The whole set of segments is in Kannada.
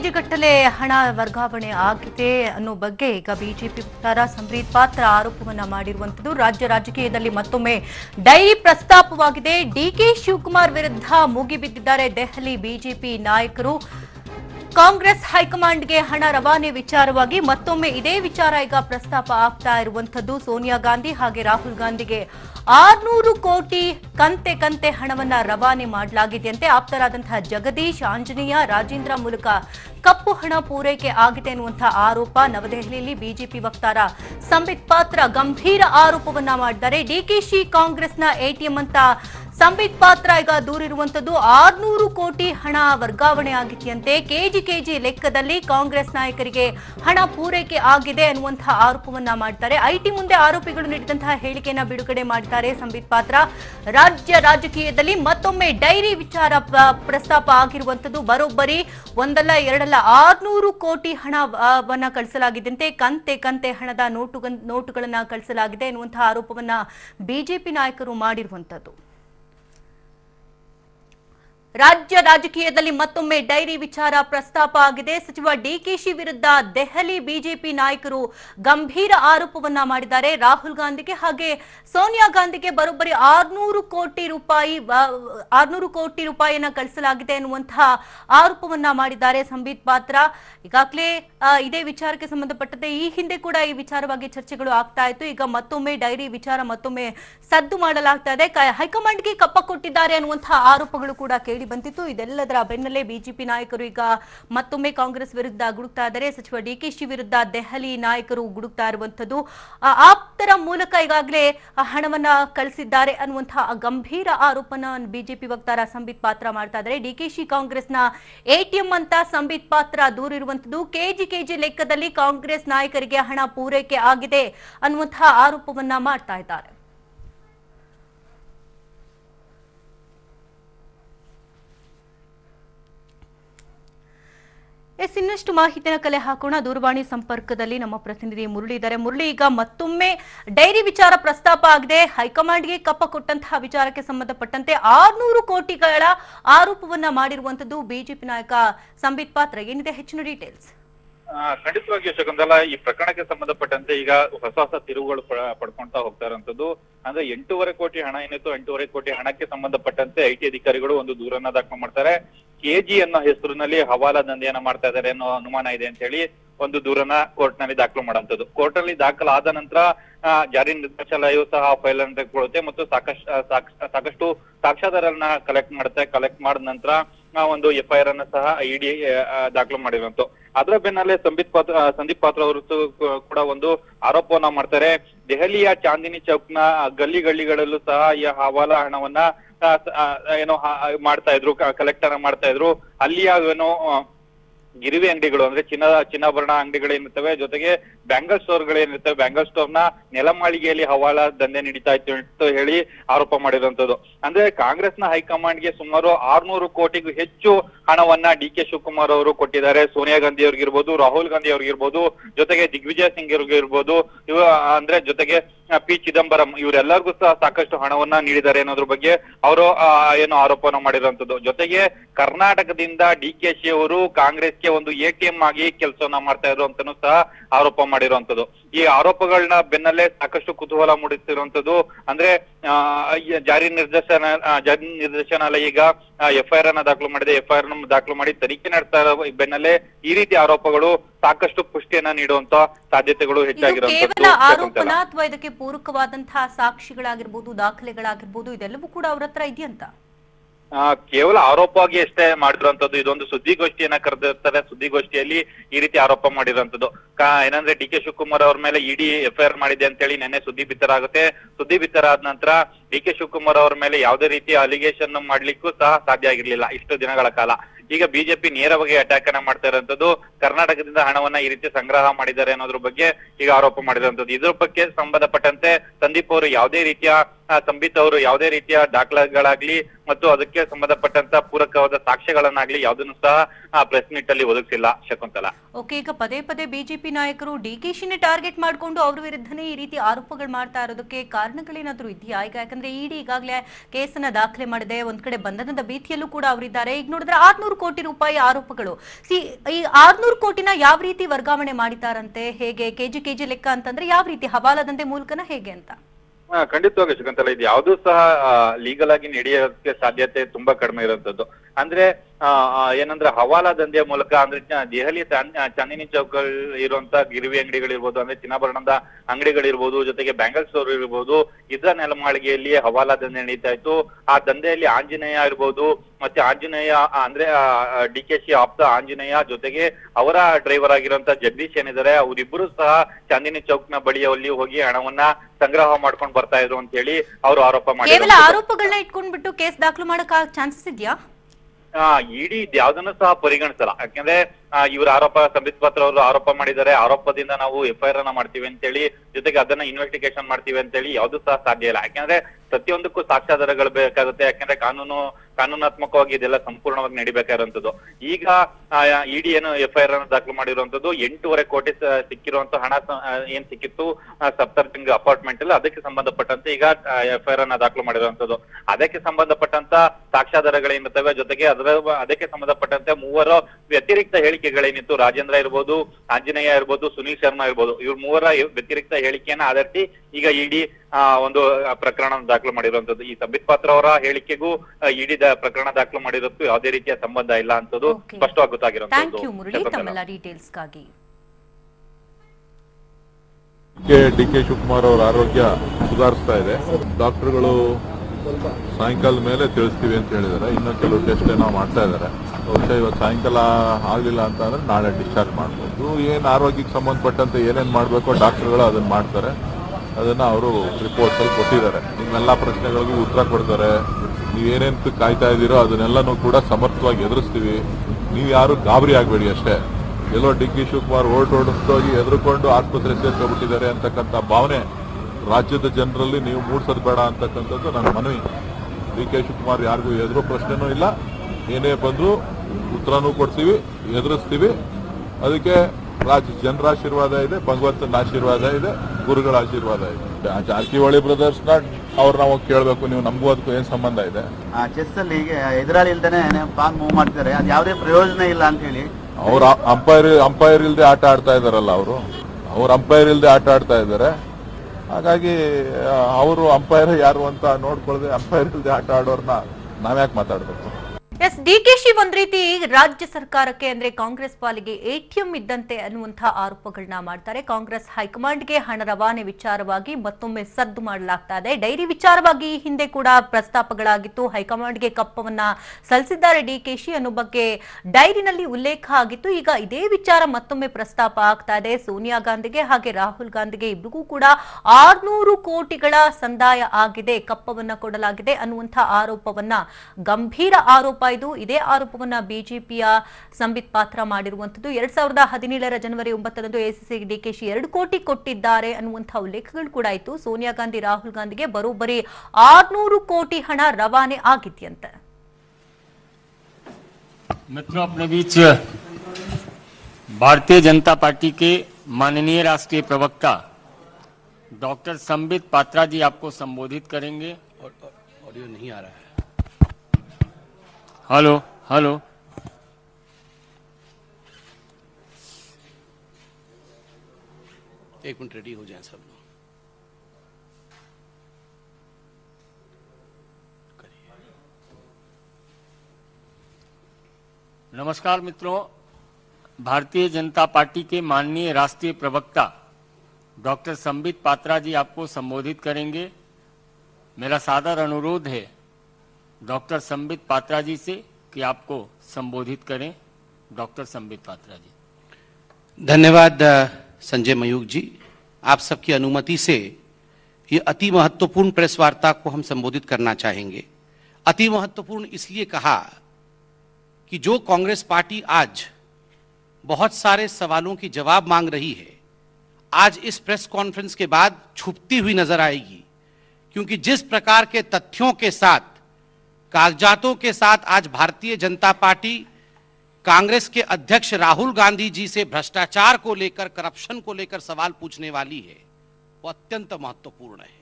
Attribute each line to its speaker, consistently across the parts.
Speaker 1: ಕೆಜಿ ಗಟ್ಟಲೆ ಹಣ ವರ್ಗಾವಣೆ ಆಗಿದೆ ಅನ್ನೋ ಬಗ್ಗೆ ಈಗ ಬಿಜೆಪಿ ವಕ್ತಾರ ಸಂಬ್ರೀತ್ ಪಾತ್ರ ಆರೋಪವನ್ನ ಮಾಡಿರುವಂತದ್ದು ರಾಜ್ಯ ರಾಜಕೀಯದಲ್ಲಿ ಮತ್ತೊಮ್ಮೆ ಡೈರಿ ಪ್ರಸ್ತಾಪವಾಗಿದೆ ಡಿಕೆ ಶಿವಕುಮಾರ್ ವಿರುದ್ಧ ಮುಗಿಬಿದ್ದಿದ್ದಾರೆ ದೆಹಲಿ ಬಿಜೆಪಿ ನಾಯಕರು ಕಾಂಗ್ರೆಸ್ ಹೈಕಮಾಂಡ್ಗೆ ಹಣ ರವಾನೆ ವಿಚಾರವಾಗಿ ಮತ್ತೊಮ್ಮೆ ಇದೇ ವಿಚಾರ ಈಗ ಪ್ರಸ್ತಾಪ ಆಗ್ತಾ ಇರುವಂತದ್ದು ಸೋನಿಯಾ ಗಾಂಧಿ ಹಾಗೆ ರಾಹುಲ್ ಗಾಂಧಿಗೆ ಆರ್ನೂರು ಕೋಟಿ ಕಂತೆ ಕಂತೆ ಹಣವನ್ನ ರವಾನೆ ಮಾಡಲಾಗಿದೆಯಂತೆ ಆಪ್ತರಾದಂತಹ ಜಗದೀಶ್ ಆಂಜನೇಯ ರಾಜೇಂದ್ರ ಮೂಲಕ ಕಪ್ಪು ಹಣ ಪೂರೈಕೆ ಆಗಿದೆ ಎನ್ನುವಂತಹ ಆರೋಪ ನವದೆಹಲಿಯಲ್ಲಿ ಬಿಜೆಪಿ ವಕ್ತಾರ ಸಂಬಿತ್ ಪಾತ್ರ ಗಂಭೀರ ಆರೋಪವನ್ನ ಮಾಡಿದ್ದಾರೆ ಡಿಕೆಶಿ ಕಾಂಗ್ರೆಸ್ನ ಎಟಿಎಂ ಅಂತ ಸಂಬಿತ್ ಪಾತ್ರ ಈಗ ದೂರಿರುವಂತದ್ದು ಆರ್ನೂರು ಕೋಟಿ ಹಣ ವರ್ಗಾವಣೆ ಆಗಿದೆಯಂತೆ ಕೆಜಿ ಕೆಜಿ ಲೆಕ್ಕದಲ್ಲಿ ಕಾಂಗ್ರೆಸ್ ನಾಯಕರಿಗೆ ಹಣ ಪೂರೈಕೆ ಆಗಿದೆ ಅನ್ನುವಂತಹ ಆರೋಪವನ್ನ ಮಾಡ್ತಾರೆ ಐಟಿ ಮುಂದೆ ಆರೋಪಿಗಳು ನೀಡಿದಂತಹ ಹೇಳಿಕೆಯನ್ನ ಬಿಡುಗಡೆ ಮಾಡಿದ್ದಾರೆ ಸಂಬಿತ್ ಪಾತ್ರ ರಾಜ್ಯ ರಾಜಕೀಯದಲ್ಲಿ ಮತ್ತೊಮ್ಮೆ ಡೈರಿ ವಿಚಾರ ಪ್ರ- ಪ್ರಸ್ತಾಪ ಆಗಿರುವಂತದ್ದು ಬರೋಬ್ಬರಿ ಒಂದಲ್ಲ ಎರಡಲ್ಲ ಆರ್ನೂರು ಕೋಟಿ ಹಣವನ್ನ ಕಳಿಸಲಾಗಿದ್ದಂತೆ ಕಂತೆ ಕಂತೆ ಹಣದ ನೋಟು ನೋಟುಗಳನ್ನ ಕಳಿಸಲಾಗಿದೆ ಎನ್ನುವಂತಹ ಆರೋಪವನ್ನ ಬಿಜೆಪಿ ನಾಯಕರು ಮಾಡಿರುವಂತದ್ದು ರಾಜ್ಯ ರಾಜಕೀಯದಲ್ಲಿ ಮತ್ತೊಮ್ಮೆ ಡೈರಿ ವಿಚಾರ ಪ್ರಸ್ತಾಪ ಆಗಿದೆ ಸಚಿವ ಡಿಕೆಶಿ ವಿರುದ್ಧ ದೆಹಲಿ ಬಿಜೆಪಿ ನಾಯಕರು ಗಂಭೀರ ಆರೋಪವನ್ನ ಮಾಡಿದ್ದಾರೆ ರಾಹುಲ್ ಗಾಂಧಿಗೆ ಹಾಗೆ ಸೋನಿಯಾ ಗಾಂಧಿಗೆ ಬರೋಬ್ಬರಿ ಆರ್ನೂರು ಕೋಟಿ ರೂಪಾಯಿ ಆರ್ನೂರು ಕೋಟಿ ರೂಪಾಯಿಯನ್ನ ಕಳಿಸಲಾಗಿದೆ ಎನ್ನುವಂತಹ ಆರೋಪವನ್ನ ಮಾಡಿದ್ದಾರೆ ಸಂಬಿತ್ ಪಾತ್ರ ಈಗಾಗಲೇ ಆ, ಇದೇ ವಿಚಾರಕ್ಕೆ ಸಂಬಂಧಪಟ್ಟಂತೆ ಈ ಹಿಂದೆ ಕೂಡ ಈ ವಿಚಾರವಾಗಿ ಚರ್ಚೆಗಳು ಆಗ್ತಾ ಇತ್ತು ಈಗ ಮತ್ತೊಮ್ಮೆ ಡೈರಿ ವಿಚಾರ ಮತ್ತೊಮ್ಮೆ ಸದ್ದು ಮಾಡಲಾಗ್ತಾ ಇದೆ ಕ- ಹೈಕಮಾಂಡ್ಗೆ ಕಪ್ಪ ಕೊಟ್ಟಿದ್ದಾರೆ ಅನ್ನುವಂತಹ ಆರೋಪಗಳು ಕೂಡ ಕೇಳಿ ಬಂದಿತ್ತು ಇದೆಲ್ಲದರ ಬೆನ್ನಲ್ಲೇ ಬಿಜೆಪಿ ನಾಯಕರು ಈಗ ಮತ್ತೊಮ್ಮೆ ಕಾಂಗ್ರೆಸ್ ವಿರುದ್ಧ ಗುಡುಕ್ತಾ ಇದ್ದಾರೆ ಸಚಿವ ಡಿಕೆಶಿ ವಿರುದ್ಧ ದೆಹಲಿ ನಾಯಕರು ಗುಡುಕ್ತಾ ಇರುವಂತದ್ದು ಆ ಆಪ್ತರ ಮೂಲಕ ಈಗಾಗಲೇ ಆ ಹಣವನ್ನ ಕಳಿಸಿದ್ದಾರೆ ಅನ್ನುವಂತಹ ಗಂಭೀರ ಆರೋಪನ ಬಿಜೆಪಿ ವಕ್ತಾರ ಸಂಬಿತ್ ಪಾತ್ರ ಮಾಡ್ತಾ ಇದ್ದಾರೆ ಡಿಕೆಶಿ ಕಾಂಗ್ರೆಸ್ನ ಎಟಿಎಂ ಅಂತ ಸಂಬಿತ್ ಪಾತ್ರ ದೂರಿರುವಂತದ್ದು ಕೆಜಿ ಕೆಜಿ ಲೆಕ್ಕದಲ್ಲಿ ಕಾಂಗ್ರೆಸ್ ನಾಯಕರಿಗೆ ಹಣ ಪೂರೈಕೆ ಆಗಿದೆ ಅನ್ನುವಂತಹ ಆರೋಪವನ್ನ ಮಾಡ್ತಾ ಇದ್ದಾರೆ ಎಸ್ ಇನ್ನಷ್ಟು ಮಾಹಿತಿನ ಕಲೆ ಹಾಕೋಣ ದೂರವಾಣಿ ಸಂಪರ್ಕದಲ್ಲಿ ನಮ್ಮ ಪ್ರತಿನಿಧಿ ಮುರಳಿ ಇದ್ದಾರೆ ಮುರಳಿ ಈಗ ಮತ್ತೊಮ್ಮೆ ಡೈರಿ ವಿಚಾರ ಪ್ರಸ್ತಾಪ ಆಗಿದೆ ಹೈಕಮಾಂಡ್ಗೆ ಕಪ್ಪ ಕೊಟ್ಟಂತಹ ವಿಚಾರಕ್ಕೆ ಸಂಬಂಧಪಟ್ಟಂತೆ ಆರ್ನೂರು ಕೋಟಿಗಳ ಆರೋಪವನ್ನ ಮಾಡಿರುವಂತದ್ದು ಬಿಜೆಪಿ ನಾಯಕ ಸಂಬಿತ್ ಪಾತ್ರ ಏನಿದೆ ಹೆಚ್ಚಿನ ಡೀಟೇಲ್ಸ್
Speaker 2: ಆ, ಖಂಡಿತವಾಗಿಯೂ ಶಕುಂತಲ ಈ ಪ್ರಕರಣಕ್ಕೆ ಸಂಬಂಧಪಟ್ಟಂತೆ ಈಗ ಹೊಸ ಹೊಸ ತಿರುವುಗಳು ಪ- ಪಡ್ಕೊಂತಾ ಹೋಗ್ತಾ ಇರೋಂಥದ್ದು ಅಂದ್ರೆ ಎಂಟೂವರೆ ಕೋಟಿ ಹಣ ಏನಿತ್ತು ಎಂಟೂವರೆ ಕೋಟಿ ಹಣಕ್ಕೆ ಸಂಬಂಧಪಟ್ಟಂತೆ ಐಟಿ ಅಧಿಕಾರಿಗಳು ಒಂದು ದೂರನ್ನ ದಾಖಲು ಮಾಡ್ತಾರೆ ಕೆಜಿ ಅನ್ನೋ ಹೆಸರಿನಲ್ಲಿ ಹವಾಲಾ ದಂಧೆಯನ್ನ ಮಾಡ್ತಾ ಇದ್ದಾರೆ ಅನ್ನೋ ಅನುಮಾನ ಇದೆ ಅಂತ ಹೇಳಿ ಒಂದು ದೂರನ್ನ ಕೋರ್ಟ್ ನಲ್ಲಿ ದಾಖಲು ಮಾಡೋಂಥದ್ದು ಕೋರ್ಟ್ ನಲ್ಲಿ ದಾಖಲಾದ ನಂತರ ಆ, ಜಾರಿ ನಿರ್ದೇಶನಾಲಯವು ಸಹ ಫೈಲ್ ಅನ್ನು ತೆಗೆದುಕೊಳ್ಳುತ್ತೆ ಮತ್ತು ಸಾಕಷ್ಟು ಸಾಕಷ್ಟು ಸಾಕ್ಷ್ಯಾಧಾರನ್ನ ಕಲೆಕ್ಟ್ ಮಾಡುತ್ತೆ ಕಲೆಕ್ಟ್ ಮಾಡಿದ ನಂತರ ಆ, ಒಂದು ಎಫ್ ಐ ಆರ್ ಅನ್ನ ಸಹ ಇಡಿ ದಾಖಲು ಮಾಡಿರುವಂತ ಅದರ ಬೆನ್ನಲ್ಲೇ ಸಂಬಿತ್ ಪಾತ್ರ ಆ, ಸಂದೀಪ್ ಪಾತ್ರ ಅವರು ಸು- ಕೂಡ ಒಂದು ಆರೋಪವನ್ನ ಮಾಡ್ತಾರೆ ದೆಹಲಿಯ ಚಾಂದಿನಿ ಚೌಕ್ನ ಗಲ್ಲಿ ಗಲ್ಲಿಗಳಲ್ಲೂ ಸಹ ಈ ಹವಾಲಾ ಹಣವನ್ನ ಆ, ಸ- ಆ, ಏನೋ ಹ- ಮಾಡ್ತಾ ಇದ್ರು ಕಲೆಕ್ಟ್ ಅನ್ನ ಮಾಡ್ತಾ ಇದ್ರು ಅಲ್ಲಿಯ ಏನೋ ಆ, ಗಿರಿವಿ ಅಂಗಡಿಗಳು ಅಂದ್ರೆ ಚಿನ್ನ ಚಿನ್ನಾಭರಣ ಅಂಗಡಿಗಳೇನಿರ್ತವೆ ಜೊತೆಗೆ ಬ್ಯಾಂಗಲ್ ಸ್ಟೋರ್ಗಳೇನಿರ್ತವೆ ಬ್ಯಾಂಗಲ್ ಸ್ಟೋರ್ ನ ನೆಲಮಾಳಿಗೆಯಲ್ಲಿ ಹವಾಲಾ ದಂಧೆ ನಡೀತಾ ಇತ್ತು ಅಂತ ಹೇಳಿ ಆರೋಪ ಮಾಡಿರುವಂತದ್ದು ಅಂದ್ರೆ ಕಾಂಗ್ರೆಸ್ನ ಹೈಕಮಾಂಡ್ಗೆ ಸುಮಾರು ಆರ್ನೂರು ಕೋಟಿಗೂ ಹೆಚ್ಚು ಹಣವನ್ನ ಡಿ ಕೆ ಶಿವಕುಮಾರ್ ಅವರು ಕೊಟ್ಟಿದ್ದಾರೆ ಸೋನಿಯಾ ಗಾಂಧಿ ಅವ್ರಿಗಿರ್ಬೋದು ರಾಹುಲ್ ಗಾಂಧಿ ಅವ್ರಿಗಿರ್ಬೋದು ಜೊತೆಗೆ ದಿಗ್ವಿಜಯ್ ಸಿಂಗ್ ಅವ್ರಿಗಿರ್ಬೋದು ಇವ ಅಂದ್ರೆ ಜೊತೆಗೆ ಆ, ಪಿ ಚಿದಂಬರಂ ಇವರೆಲ್ಲರಿಗೂ ಸಹ ಸಾಕಷ್ಟು ಹಣವನ್ನ ನೀಡಿದ್ದಾರೆ ಅನ್ನೋದ್ರ ಬಗ್ಗೆ ಅವರು ಏನು ಆರೋಪನ ಮಾಡಿರುವಂತದ್ದು ಜೊತೆಗೆ ಕರ್ನಾಟಕದಿಂದ ಡಿ ಕೆ ಶಿ ಅವರು ಕಾಂಗ್ರೆಸ್ಗೆ ಒಂದು ಎ ಟಿ ಎಂ ಆಗಿ ಕೆಲಸವನ್ನ ಮಾಡ್ತಾ ಇದ್ರು ಅಂತಾನೂ ಸಹ ಆರೋಪ ಮಾಡಿರುವಂತದ್ದು ಈ ಆರೋಪಗಳನ್ನ ಬೆನ್ನಲ್ಲೇ ಸಾಕಷ್ಟು ಕುತೂಹಲ ಮೂಡಿಸಿರುವಂತದ್ದು ಅಂದ್ರೆ ಆ, ಈ ಜಾರಿ ನಿರ್ದೇಶನ ಆ, ಜಾರಿ ನಿರ್ದೇಶನಾಲಯ ಈಗ ಎಫ್ ಐ ಆರ್ ಅನ್ನ ದಾಖಲು ಮಾಡಿದೆ ಎಫ್ ಐ ಆರ್ ದಾಖಲು ಮಾಡಿ ತನಿಖೆ ನಡೆಸ್ತಾ ಇರೋ ಬೆನ್ನಲ್ಲೇ ಈ ರೀತಿ ಆರೋಪಗಳು ಸಾಕಷ್ಟು ಪುಷ್ಟಿಯನ್ನ ನೀಡುವಂತ ಸಾಧ್ಯತೆಗಳು
Speaker 1: ಇದು ಕೇವಲ
Speaker 2: ಹೆಚ್ಚಾಗಿರುವಂತದ್ದು
Speaker 1: ಆರೋಪನ ಅಥವಾ ಇದಕ್ಕೆ ಪೂರಕವಾದಂತಹ ಸಾಕ್ಷಿಗಳಾಗಿರ್ಬೋದು ದಾಖಲೆಗಳಾಗಿರ್ಬೋದು ಇದೆಲ್ಲವೂ ಕೂಡ ಅವ್ರ ಹತ್ರ ಇದೆಯಂತ
Speaker 2: ಆ, ಕೇವಲ ಆರೋಪವಾಗಿ ಅಷ್ಟೇ ಮಾಡಿರುವಂತದ್ದು ಇದೊಂದು ಸುದ್ದಿಗೋಷ್ಠಿಯನ್ನ ಕರೆದಿರ್ತಾರೆ ಸುದ್ದಿಗೋಷ್ಠಿಯಲ್ಲಿ ಈ ರೀತಿ ಆರೋಪ ಮಾಡಿರುವಂತದ್ದು ಕಾ ಏನಂದ್ರೆ ಡಿ ಕೆ ಶಿವಕುಮಾರ್ ಅವ್ರ ಮೇಲೆ ಇಡಿ ಎಫ್ ಐ ಆರ್ ಮಾಡಿದೆ ಅಂತ ಹೇಳಿ ನೆನ್ನೆ ಸುದ್ದಿ ಬಿತ್ತರ ಆಗುತ್ತೆ ಸುದ್ದಿ ಬಿತ್ತರ ಆದ ನಂತರ ಡಿ ಕೆ ಶಿವಕುಮಾರ್ ಅವ್ರ ಮೇಲೆ ಯಾವುದೇ ರೀತಿಯ ಅಲಿಗೇಷನ್ ಮಾಡ್ಲಿಕ್ಕೂ ಸಹ ಸಾಧ್ಯ ಆಗಿರ್ಲಿಲ್ಲ ಇಷ್ಟು ದಿನಗಳ ಕಾಲ ಈಗ ಬಿಜೆಪಿ ನೇರವಾಗಿ ಅಟ್ಯಾಕ್ ಅನ್ನ ಮಾಡ್ತಾ ಇರುವಂತದ್ದು ಕರ್ನಾಟಕದಿಂದ ಹಣವನ್ನ ಈ ರೀತಿ ಸಂಗ್ರಹ ಮಾಡಿದ್ದಾರೆ ಅನ್ನೋದ್ರ ಬಗ್ಗೆ ಈಗ ಆರೋಪ ಮಾಡಿರುವಂತದ್ದು ಇದ್ರ ಬಗ್ಗೆ ಸಂಬಂಧಪಟ್ಟಂತೆ ಸಂದೀಪ್ ಅವರು ಯಾವುದೇ ರೀತಿಯ ಆ, ಸಂಬಿತ್ ಅವರು ಯಾವುದೇ ರೀತಿಯ ದಾಖಲೆಗಳಾಗ್ಲಿ ಮತ್ತು ಅದಕ್ಕೆ ಸಂಬಂಧಪಟ್ಟಂತ ಪೂರಕವಾದ ಸಾಕ್ಷ್ಯಗಳನ್ನಾಗ್ಲಿ ಯಾವುದನ್ನು ಸಹ ಪ್ರೆಸ್ ಮೀಟ್ ಅಲ್ಲಿ ಒದಗಿಸಿಲ್ಲ ಶಕುಂತಲಾ
Speaker 1: ಓಕೆ ಈಗ ಪದೇ ಪದೇ ಬಿಜೆಪಿ ನಾಯಕರು ಡಿ ಕೆ ಶಿನೇ ಟಾರ್ಗೆಟ್ ಮಾಡಿಕೊಂಡು ಅವ್ರ ವಿರುದ್ಧನೇ ಈ ರೀತಿ ಆರೋಪಗಳು ಮಾಡ್ತಾ ಇರೋದಕ್ಕೆ ಕಾರಣಗಳೇನಾದ್ರೂ ಇದೆಯಾ ಈಗ ಯಾಕಂದ್ರೆ ಇಡಿ ಈಗಾಗಲೇ ಕೇಸನ್ನ ದಾಖಲೆ ಮಾಡಿದೆ ಒಂದ್ ಕಡೆ ಬಂಧನದ ಭೀತಿಯಲ್ಲೂ ಕೂಡ ಅವರಿದ್ದಾರೆ ಈಗ ನೋಡಿದ್ರೆ ಆರ್ನೂರು ಕೋಟಿ ರೂಪಾಯಿ ಆರೋಪಗಳು ಸಿ ಈ ಆರ್ನೂರು ಕೋಟಿನ ಯಾವ ರೀತಿ ವರ್ಗಾವಣೆ ಮಾಡಿತಾರಂತೆ ಹೇಗೆ ಕೆಜಿ ಕೆಜಿ ಲೆಕ್ಕ ಅಂತಂದ್ರೆ ಯಾವ ರೀತಿ ಹವಾಲದಂತೆ ಮೂಲಕನ ಹೇಗೆ ಅಂತ
Speaker 2: ಹಾ ಖಂಡಿತವಾಗಿ ಶಕುಂತಲ ಇದು ಯಾವ್ದು ಸಹ ಲೀಗಲ್ ಆಗಿ ನಡೆಯೋದಕ್ಕೆ ಸಾಧ್ಯತೆ ತುಂಬಾ ಕಡಿಮೆ ಇರುವಂತದ್ದು ಅಂದ್ರೆ ಆ, ಆ, ಏನಂದ್ರೆ ಹವಾಲಾ ದಂಧೆಯ ಮೂಲಕ ಅಂದ್ರೆ ಚ- ದೆಹಲಿ ಚಾನ್- ಚಾಂದಿನಿ ಚೌಕ್ ಇರುವಂತ ಗಿರಿವಿ ಅಂಗಡಿಗಳಿರ್ಬೋದು ಅಂದ್ರೆ ಚಿನ್ನಾಭರಣದ ಅಂಗಡಿಗಳಿರ್ಬೋದು ಜೊತೆಗೆ ಬ್ಯಾಂಗಲ್ ಸ್ಟೋರ್ ಇರ್ಬೋದು ಇದರ ನೆಲಮಾಳಿಗೆಯಲ್ಲಿ ಹವಾಲಾ ದಂಧೆ ನಡೀತಾ ಇತ್ತು ಆ ದಂಧೆಯಲ್ಲಿ ಆಂಜನೇಯ ಇರ್ಬೋದು ಮತ್ತೆ ಆಂಜನೇಯ ಆ, ಅಂದ್ರೆ ಡಿ ಕೆ ಶಿ ಆಪ್ತ ಆಂಜನೇಯ ಜೊತೆಗೆ ಅವರ ಡ್ರೈವರ್ ಆಗಿರುವಂತ ಜಗದೀಶ್ ಏನಿದ್ದಾರೆ ಅವರಿಬ್ಬರು ಸಹ ಚಾಂದಿನಿ ಚೌಕ್ ನ ಬಳಿಯಲ್ಲಿ ಹೋಗಿ ಹಣವನ್ನ ಸಂಗ್ರಹ ಮಾಡ್ಕೊಂಡು ಬರ್ತಾ ಇದ್ರು ಅಂತ ಹೇಳಿ ಅವರು ಆರೋಪ
Speaker 1: ಕೇವಲ
Speaker 2: ಮಾಡಿದ್ರು
Speaker 1: ಆರೋಪಗಳನ್ನ ಇಟ್ಕೊಂಡ್ಬಿಟ್ಟು ಕೇಸ್ ದಾಖಲು ಮಾಡಕ್ ಚಾನ್ಸಸ್ ಇದೆಯಾ
Speaker 2: ಇಡೀ ಯಾವ್ದನ್ನು ಸಹ ಪರಿಗಣಿಸಲ್ಲ ಯಾಕಂದ್ರೆ ಆ, ಇವ್ರ ಆರೋಪ ಸಂಬಿತ್ ಪಾತ್ರ ಅವರು ಆರೋಪ ಮಾಡಿದ್ದಾರೆ ಆರೋಪದಿಂದ ನಾವು ಎಫ್ ಐ ಆರ್ ಅನ್ನ ಮಾಡ್ತೀವಿ ಅಂತೇಳಿ ಜೊತೆಗೆ ಅದನ್ನ ಇನ್ವೆಸ್ಟಿಗೇಷನ್ ಮಾಡ್ತೀವಿ ಅಂತೇಳಿ ಯಾವ್ದು ಸಹ ಸಾಧ್ಯ ಇಲ್ಲ ಯಾಕಂದ್ರೆ ಪ್ರತಿಯೊಂದಕ್ಕೂ ಸಾಕ್ಷ್ಯಾಧಾರಗಳು ಬೇಕಾಗುತ್ತೆ ಯಾಕಂದ್ರೆ ಕಾನೂನು ಕಾನೂನಾತ್ಮಕವಾಗಿ ಇದೆಲ್ಲ ಸಂಪೂರ್ಣವಾಗಿ ನಡಿಬೇಕಾಗಿರುವಂತದ್ದು ಈಗ ಇಡಿ ಏನು ಎಫ್ ಐ ಆರ್ ಅನ್ನು ದಾಖಲು ಮಾಡಿರುವಂತದ್ದು ಎಂಟೂವರೆ ಕೋಟಿ ಸ- ಸಿಕ್ಕಿರುವಂತ ಹಣ ಸ- ಆ, ಏನ್ ಸಿಕ್ಕಿತ್ತು ಆ, ಸಪ್ತರ್ಜಿಂಗ್ ಅಪಾರ್ಟ್ಮೆಂಟ್ ಅಲ್ಲಿ ಅದಕ್ಕೆ ಸಂಬಂಧಪಟ್ಟಂತೆ ಈಗ ಎಫ್ ಐ ಆರ್ ಅನ್ನ ದಾಖಲು ಮಾಡಿರುವಂತದ್ದು ಅದಕ್ಕೆ ಸಂಬಂಧಪಟ್ಟಂತ ಸಾಕ್ಷ್ಯಾಧಾರಗಳೇನಿರ್ತವೆ ಜೊತೆಗೆ ಅದರ ಅದಕ್ಕೆ ಸಂಬಂಧಪಟ್ಟಂತೆ ಮೂವರ ವ್ಯತಿರಿಕ್ತ ಹೇಳಿಕೆಗಳೇನಿತ್ತು ರಾಜೇಂದ್ರ ಇರ್ಬೋದು ಆಂಜನೇಯ ಇರ್ಬೋದು ಸುನೀಲ್ ಶರ್ಮಾ ಇರ್ಬೋದು ಇವ್ರ ಮೂವರ ವ್ಯತಿರಿಕ್ತ ಹೇಳಿಕೆಯನ್ನ ಆಧರಿಸಿ ಈಗ ಇಡಿ ಒಂದು ಆ, ಪ್ರಕರಣ ದಾಖಲು ಮಾಡಿರುವಂತದ್ದು ಈ ಸಂಬಿತ್ ಪಾತ್ರ ಅವರ ಹೇಳಿಕೆಗೂ ಇಡಿ ಪ್ರಕರಣ ದಾಖಲು ಮಾಡಿರೋದಕ್ಕೂ ಯಾವುದೇ ರೀತಿಯ ಸಂಬಂಧ ಇಲ್ಲ ಅಂತದ್ದು
Speaker 1: Okay.
Speaker 2: ಸ್ಪಷ್ಟವಾಗಿ
Speaker 1: ಥ್ಯಾಂಕ್
Speaker 2: ಗೊತ್ತಾಗಿರುವಂತದ್ದು
Speaker 1: ಯು ಮುರಳಿ ತಮ್ಮೆಲ್ಲ ಡೀಟೇಲ್ಸ್ಗಾಗಿ
Speaker 3: ಕೆ ಡಿ ಕೆ ಶಿವಕುಮಾರ್ ಅವರ ಆರೋಗ್ಯ ಸುಧಾರಿಸ್ತಾ ಇದೆ ಡಾಕ್ಟರ್ಗಳು ಸಾಯಂಕಾಲದ ಮೇಲೆ ತಿಳಿಸ್ತೀವಿ ಅಂತ ಹೇಳಿದ್ದಾರೆ ಇನ್ನೂ ಕೆಲವು ಟೆಸ್ಟ್ ಏನೋ ಮಾಡ್ತಾ ಇದ್ದಾರೆ ಬಹುಶಃ ಇವತ್ತು ಸಾಯಂಕಾಲ ಆಗಲಿಲ್ಲ ಅಂತ ಅಂದ್ರೆ ನಾಳೆ ಡಿಸ್ಚಾರ್ಜ್ ಮಾಡ್ಬೋದು ಏನು ಆರೋಗ್ಯಕ್ಕೆ ಸಂಬಂಧಪಟ್ಟಂತೆ ಏನೇನು ಮಾಡಬೇಕೋ ಡಾಕ್ಟರ್ಗಳು ಅದನ್ನು ಮಾಡ್ತಾರೆ ಅದನ್ನು ಅವರು ರಿಪೋರ್ಟ್ಸಲ್ಲಿ ಕೊಟ್ಟಿದ್ದಾರೆ ನಿಮ್ಮೆಲ್ಲ ಪ್ರಶ್ನೆಗಳಿಗೂ ಉತ್ತರ ಕೊಡ್ತಾರೆ ನೀವು ಏನೇನು ಕಾಯ್ತಾ ಇದ್ದೀರೋ ಅದನ್ನೆಲ್ಲನೂ ಕೂಡ ಸಮರ್ಥವಾಗಿ ಎದುರಿಸ್ತೀವಿ ನೀವು ಯಾರು ಗಾಬರಿ ಆಗಬೇಡಿ ಅಷ್ಟೇ ಎಲ್ಲೋ ಡಿ ಕೆ ಶಿವಕುಮಾರ್ ಓಟ್ ಓಡಿಸ್ತೋಗಿ ಎದುರುಕೊಂಡು ಆಸ್ಪತ್ರೆ ಸೇರ್ಕೊಬಿಟ್ಟಿದ್ದಾರೆ ಅಂತಕ್ಕಂಥ ಭಾವನೆ ರಾಜ್ಯದ ಜನರಲ್ಲಿ ನೀವು ಮೂಡಿಸೋದು ಬೇಡ ಅಂತಕ್ಕಂಥದ್ದು ನನ್ನ ಮನವಿ ಡಿ ಕೆ ಶಿವಕುಮಾರ್ ಯಾರಿಗೂ ಎದುರು ಪ್ರಶ್ನೆನೂ ಇಲ್ಲ ಏನೇ ಬಂದರೂ ಉತ್ತರನೂ ಕೊಡ್ತೀವಿ ಎದುರಿಸ್ತೀವಿ ಅದಕ್ಕೆ ರಾಜ್ಯ ಜನರ ಆಶೀರ್ವಾದ ಇದೆ ಭಗವಂತನ ಆಶೀರ್ವಾದ ಇದೆ ಗುರುಗಳ ಆಶೀರ್ವಾದ ಇದೆ ಆ ಜಾರಕಿಹೊಳಿ ಬ್ರದರ್ಸ್ನ ಅವ್ರನ್ನ ಹೋಗಿ ಕೇಳಬೇಕು ನೀವು ನಂಬುವುದಕ್ಕೂ ಏನು ಸಂಬಂಧ ಇದೆ
Speaker 4: ಆ ಚೆಸ್ ಅಲ್ಲಿ ಎದುರಾಳಿ ಇಲ್ದೇನೆ ಪಾನ್ ಮೂವ್ ಮಾಡ್ತಿದ್ದಾರೆ ಅದು ಯಾವುದೇ ಪ್ರಯೋಜನ ಇಲ್ಲ ಅಂತ ಹೇಳಿ
Speaker 3: ಅವ್ರ ಅಂಪೈರ್ ಅಂಪೈರ್ ಇಲ್ದೆ ಆಟ ಆಡ್ತಾ ಇದಾರಲ್ಲ ಅವರು ಅವ್ರ ಅಂಪೈರ್ ಇಲ್ದೆ ಆಟ ಆಡ್ತಾ ಇದ್ದಾರೆ ಹಾಗಾಗಿ ಅವರು ಅಂಪೈರ್ ಯಾರು ಅಂತ ನೋಡ್ಕೊಳ್ದೆ ಅಂಪೈರ್ ಇಲ್ದೆ ಆಟ ಆಡೋರ್ನ ನಾವ್ಯಾಕೆ ಮಾತಾಡ್ಬೇಕು
Speaker 1: ಎಸ್ ಡಿಕೆಶಿ ಒಂದ್ ರೀತಿ ರಾಜ್ಯ ಸರ್ಕಾರಕ್ಕೆ ಅಂದ್ರೆ ಕಾಂಗ್ರೆಸ್ ಪಾಲಿಗೆ ಎಟಿಎಂ ಇದ್ದಂತೆ ಅನ್ನುವಂತಹ ಆರೋಪಗಳನ್ನ ಮಾಡ್ತಾರೆ ಕಾಂಗ್ರೆಸ್ ಹೈಕಮಾಂಡ್ಗೆ ಹಣ ರವಾನೆ ವಿಚಾರವಾಗಿ ಮತ್ತೊಮ್ಮೆ ಸದ್ದು ಮಾಡಲಾಗ್ತಾ ಇದೆ ಡೈರಿ ವಿಚಾರವಾಗಿ ಈ ಹಿಂದೆ ಕೂಡ ಪ್ರಸ್ತಾಪಗಳಾಗಿತ್ತು ಹೈಕಮಾಂಡ್ಗೆ ಕಪ್ಪವನ್ನ ಸಲ್ಲಿಸಿದ್ದಾರೆ ಡಿಕೆಶಿ ಅನ್ನೋ ಬಗ್ಗೆ ಡೈರಿನಲ್ಲಿ ಉಲ್ಲೇಖ ಆಗಿತ್ತು ಈಗ ಇದೇ ವಿಚಾರ ಮತ್ತೊಮ್ಮೆ ಪ್ರಸ್ತಾಪ ಆಗ್ತಾ ಇದೆ ಸೋನಿಯಾ ಗಾಂಧಿಗೆ ಹಾಗೆ ರಾಹುಲ್ ಗಾಂಧಿಗೆ ಇಬ್ಬರಿಗೂ ಕೂಡ ಆರ್ನೂರು ಕೋಟಿಗಳ ಸಂದಾಯ ಆಗಿದೆ ಕಪ್ಪವನ್ನ ಕೊಡಲಾಗಿದೆ ಅನ್ನುವಂತಹ ಆರೋಪವನ್ನ ಗಂಭೀರ ಆರೋಪ ಇದು ಇದೇ ಆರೋಪವನ್ನ ಬಿಜೆಪಿಯ ಸಂಬಿತ್ ಪಾತ್ರ ಮಾಡಿರುವಂತದ್ದು ಎರಡ್ ಸಾವಿರದ ಹದಿನೇಳರ ಜನವರಿ ಒಂಬತ್ತರಂದು ಎಸಿಸಿ ಡಿಕೆಶಿ ಎರಡು ಕೋಟಿ ಕೊಟ್ಟಿದ್ದಾರೆ ಅನ್ನುವಂತಹ ಉಲ್ಲೇಖಗಳು ಕೂಡ ಇತ್ತು ಸೋನಿಯಾ ಗಾಂಧಿ ರಾಹುಲ್ ಗಾಂಧಿಗೆ ಬರೋಬ್ಬರಿ ಆರ್ನೂರು ಕೋಟಿ ಹಣ ರವಾನೆ ಆಗಿದೆಯಂತೆ
Speaker 5: मित्रों अपने बीच भारतीय जनता पार्टी के माननीय राष्ट्रीय प्रवक्ता डॉक्टर संबित पात्रा जी आपको संबोधित करेंगे
Speaker 6: ऑडियो नहीं आ रहा है
Speaker 5: हेलो हेलो
Speaker 6: एक मिनट रेडी हो जाए सब लोग
Speaker 5: नमस्कार मित्रों भारतीय जनता पार्टी के माननीय राष्ट्रीय प्रवक्ता डॉक्टर संबित पात्रा जी आपको संबोधित करेंगे मेरा सादर अनुरोध है डॉक्टर संबित पात्रा जी से कि आपको संबोधित करें डॉक्टर संबित पात्रा जी
Speaker 6: धन्यवाद अ, संजय मयूख जी आप सबकी अनुमति से ये अति महत्वपूर्ण प्रेस वार्ता को हम संबोधित करना चाहेंगे अति महत्वपूर्ण इसलिए कहा कि जो कांग्रेस पार्टी आज बहुत सारे सवालों की जवाब मांग रही है आज इस प्रेस कॉन्फ्रेंस के बाद छुपती हुई नजर आएगी क्योंकि जिस प्रकार के तथ्यों के साथ कागजातों के साथ आज भारतीय जनता पार्टी कांग्रेस के अध्यक्ष राहुल गांधी जी से भ्रष्टाचार को लेकर करप्शन को लेकर सवाल पूछने वाली है वो अत्यंत महत्वपूर्ण है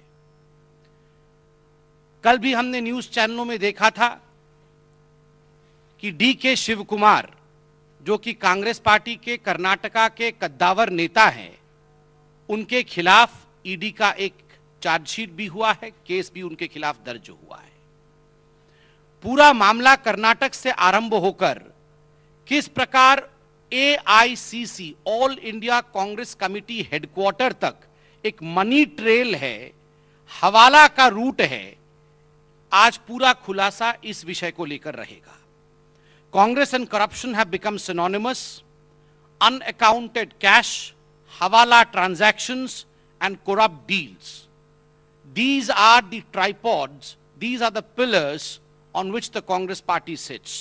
Speaker 6: कल भी हमने न्यूज चैनलों में देखा था कि डी के शिव कुमार जो कि कांग्रेस पार्टी के कर्नाटका के कद्दावर नेता हैं उनके खिलाफ ईडी का एक चार्जशीट भी हुआ है केस भी उनके खिलाफ दर्ज हुआ है पूरा मामला कर्नाटक से आरंभ होकर किस प्रकार AICC all India Congress committee headquarter तक एक मनी ट्रेल है हवाला का रूट है आज पूरा खुलासा इस विषय को लेकर रहेगा Congress and corruption have become synonymous unaccounted cash hawala transactions and corrupt deals these are the tripods these are the pillars on which the congress party sits